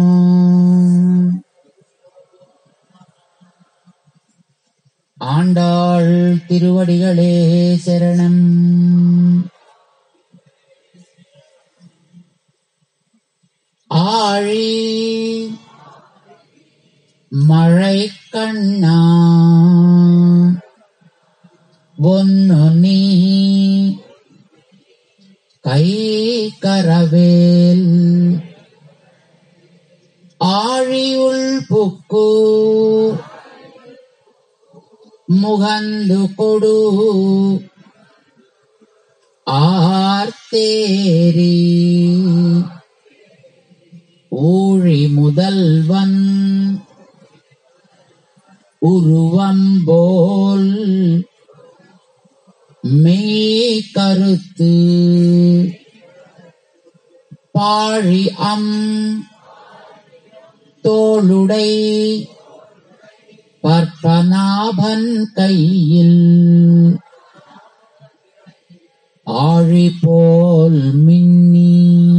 ஆண்டாள் திருவடிகளே சரணம் ஆழி மழை கண்ணா ஒன்னு நீ கை கரவேல் ஆழியுள் புக்கு முகந்து கொடு ஆர்த்தேரி ஊழி முதல்வன் உருவம்போல் மெய் கருத்து பாழி அம் தோளுடை பற்பநாபன் கையில் ஆழி போல் மின்னி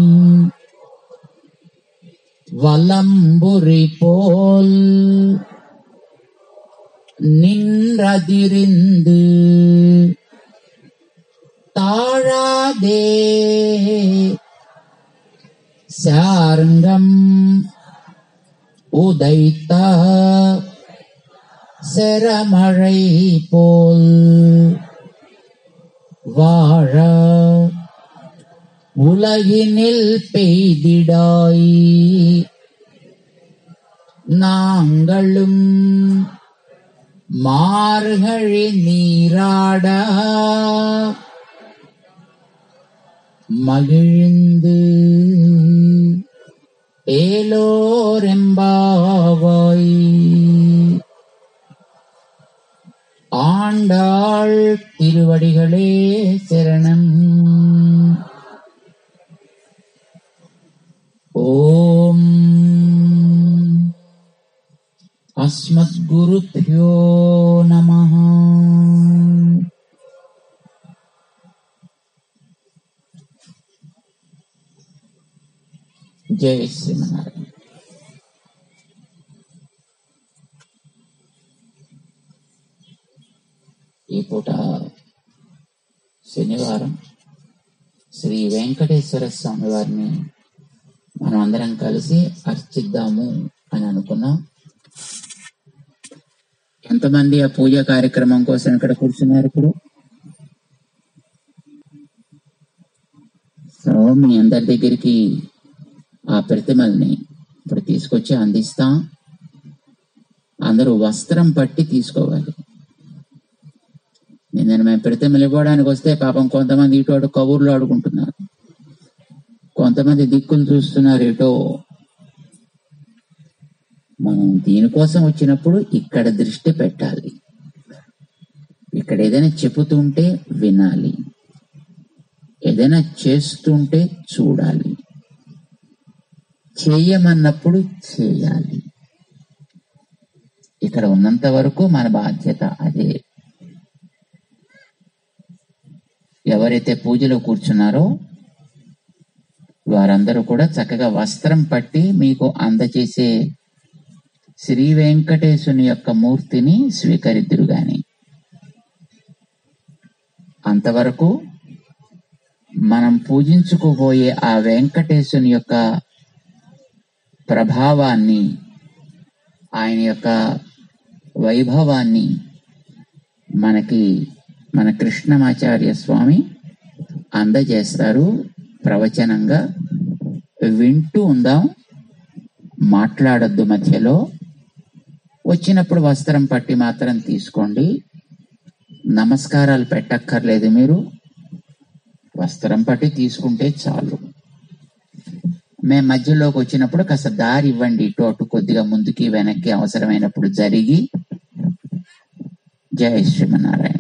வலம்புரி போல் நின்றதிரிந்து தாழாதே சார்கம் உதைத்த செரமழை போல் வாழ உலகினில் பெய்திடாய் நாங்களும் மார்கழி நீராட மகிழ்ந்து ஏலோரெம்பாவாய் ஆண்டாள் திருவடிகளே சரணம் ஓம் அஸ்மத்குருभ्यो நமः జై శ్రీమన్నారాయణ ఈ పూట శనివారం శ్రీ వెంకటేశ్వర స్వామి వారిని మనం అందరం కలిసి అర్చిద్దాము అని అనుకున్నాం ఎంతమంది ఆ పూజ కార్యక్రమం కోసం ఇక్కడ కూర్చున్నారు ఇప్పుడు సో మీ అందరి దగ్గరికి ఆ ప్రతిమల్ని ఇప్పుడు తీసుకొచ్చి అందిస్తాం అందరూ వస్త్రం పట్టి తీసుకోవాలి నిన్న నేను మేము పెడితే వెళ్ళిపోవడానికి వస్తే పాపం కొంతమంది ఇటు అటు కబుర్లు ఆడుకుంటున్నారు కొంతమంది దిక్కులు చూస్తున్నారు ఇటో మనం దీనికోసం వచ్చినప్పుడు ఇక్కడ దృష్టి పెట్టాలి ఇక్కడ ఏదైనా చెబుతుంటే వినాలి ఏదైనా చేస్తుంటే చూడాలి చేయమన్నప్పుడు చేయాలి ఇక్కడ ఉన్నంత వరకు మన బాధ్యత అదే ఎవరైతే పూజలో కూర్చున్నారో వారందరూ కూడా చక్కగా వస్త్రం పట్టి మీకు అందచేసే శ్రీ వెంకటేశుని యొక్క మూర్తిని స్వీకరిద్దురు గాని అంతవరకు మనం పూజించుకోబోయే ఆ వెంకటేశుని యొక్క ప్రభావాన్ని ఆయన యొక్క వైభవాన్ని మనకి మన కృష్ణమాచార్య స్వామి అందజేస్తారు ప్రవచనంగా వింటూ ఉందాం మాట్లాడొద్దు మధ్యలో వచ్చినప్పుడు వస్త్రం పట్టి మాత్రం తీసుకోండి నమస్కారాలు పెట్టక్కర్లేదు మీరు వస్త్రం పట్టి తీసుకుంటే చాలు మేము మధ్యలోకి వచ్చినప్పుడు కాస్త దారి ఇవ్వండి ఇటు అటు కొద్దిగా ముందుకి వెనక్కి అవసరమైనప్పుడు జరిగి జయ శ్రీమన్నారాయణ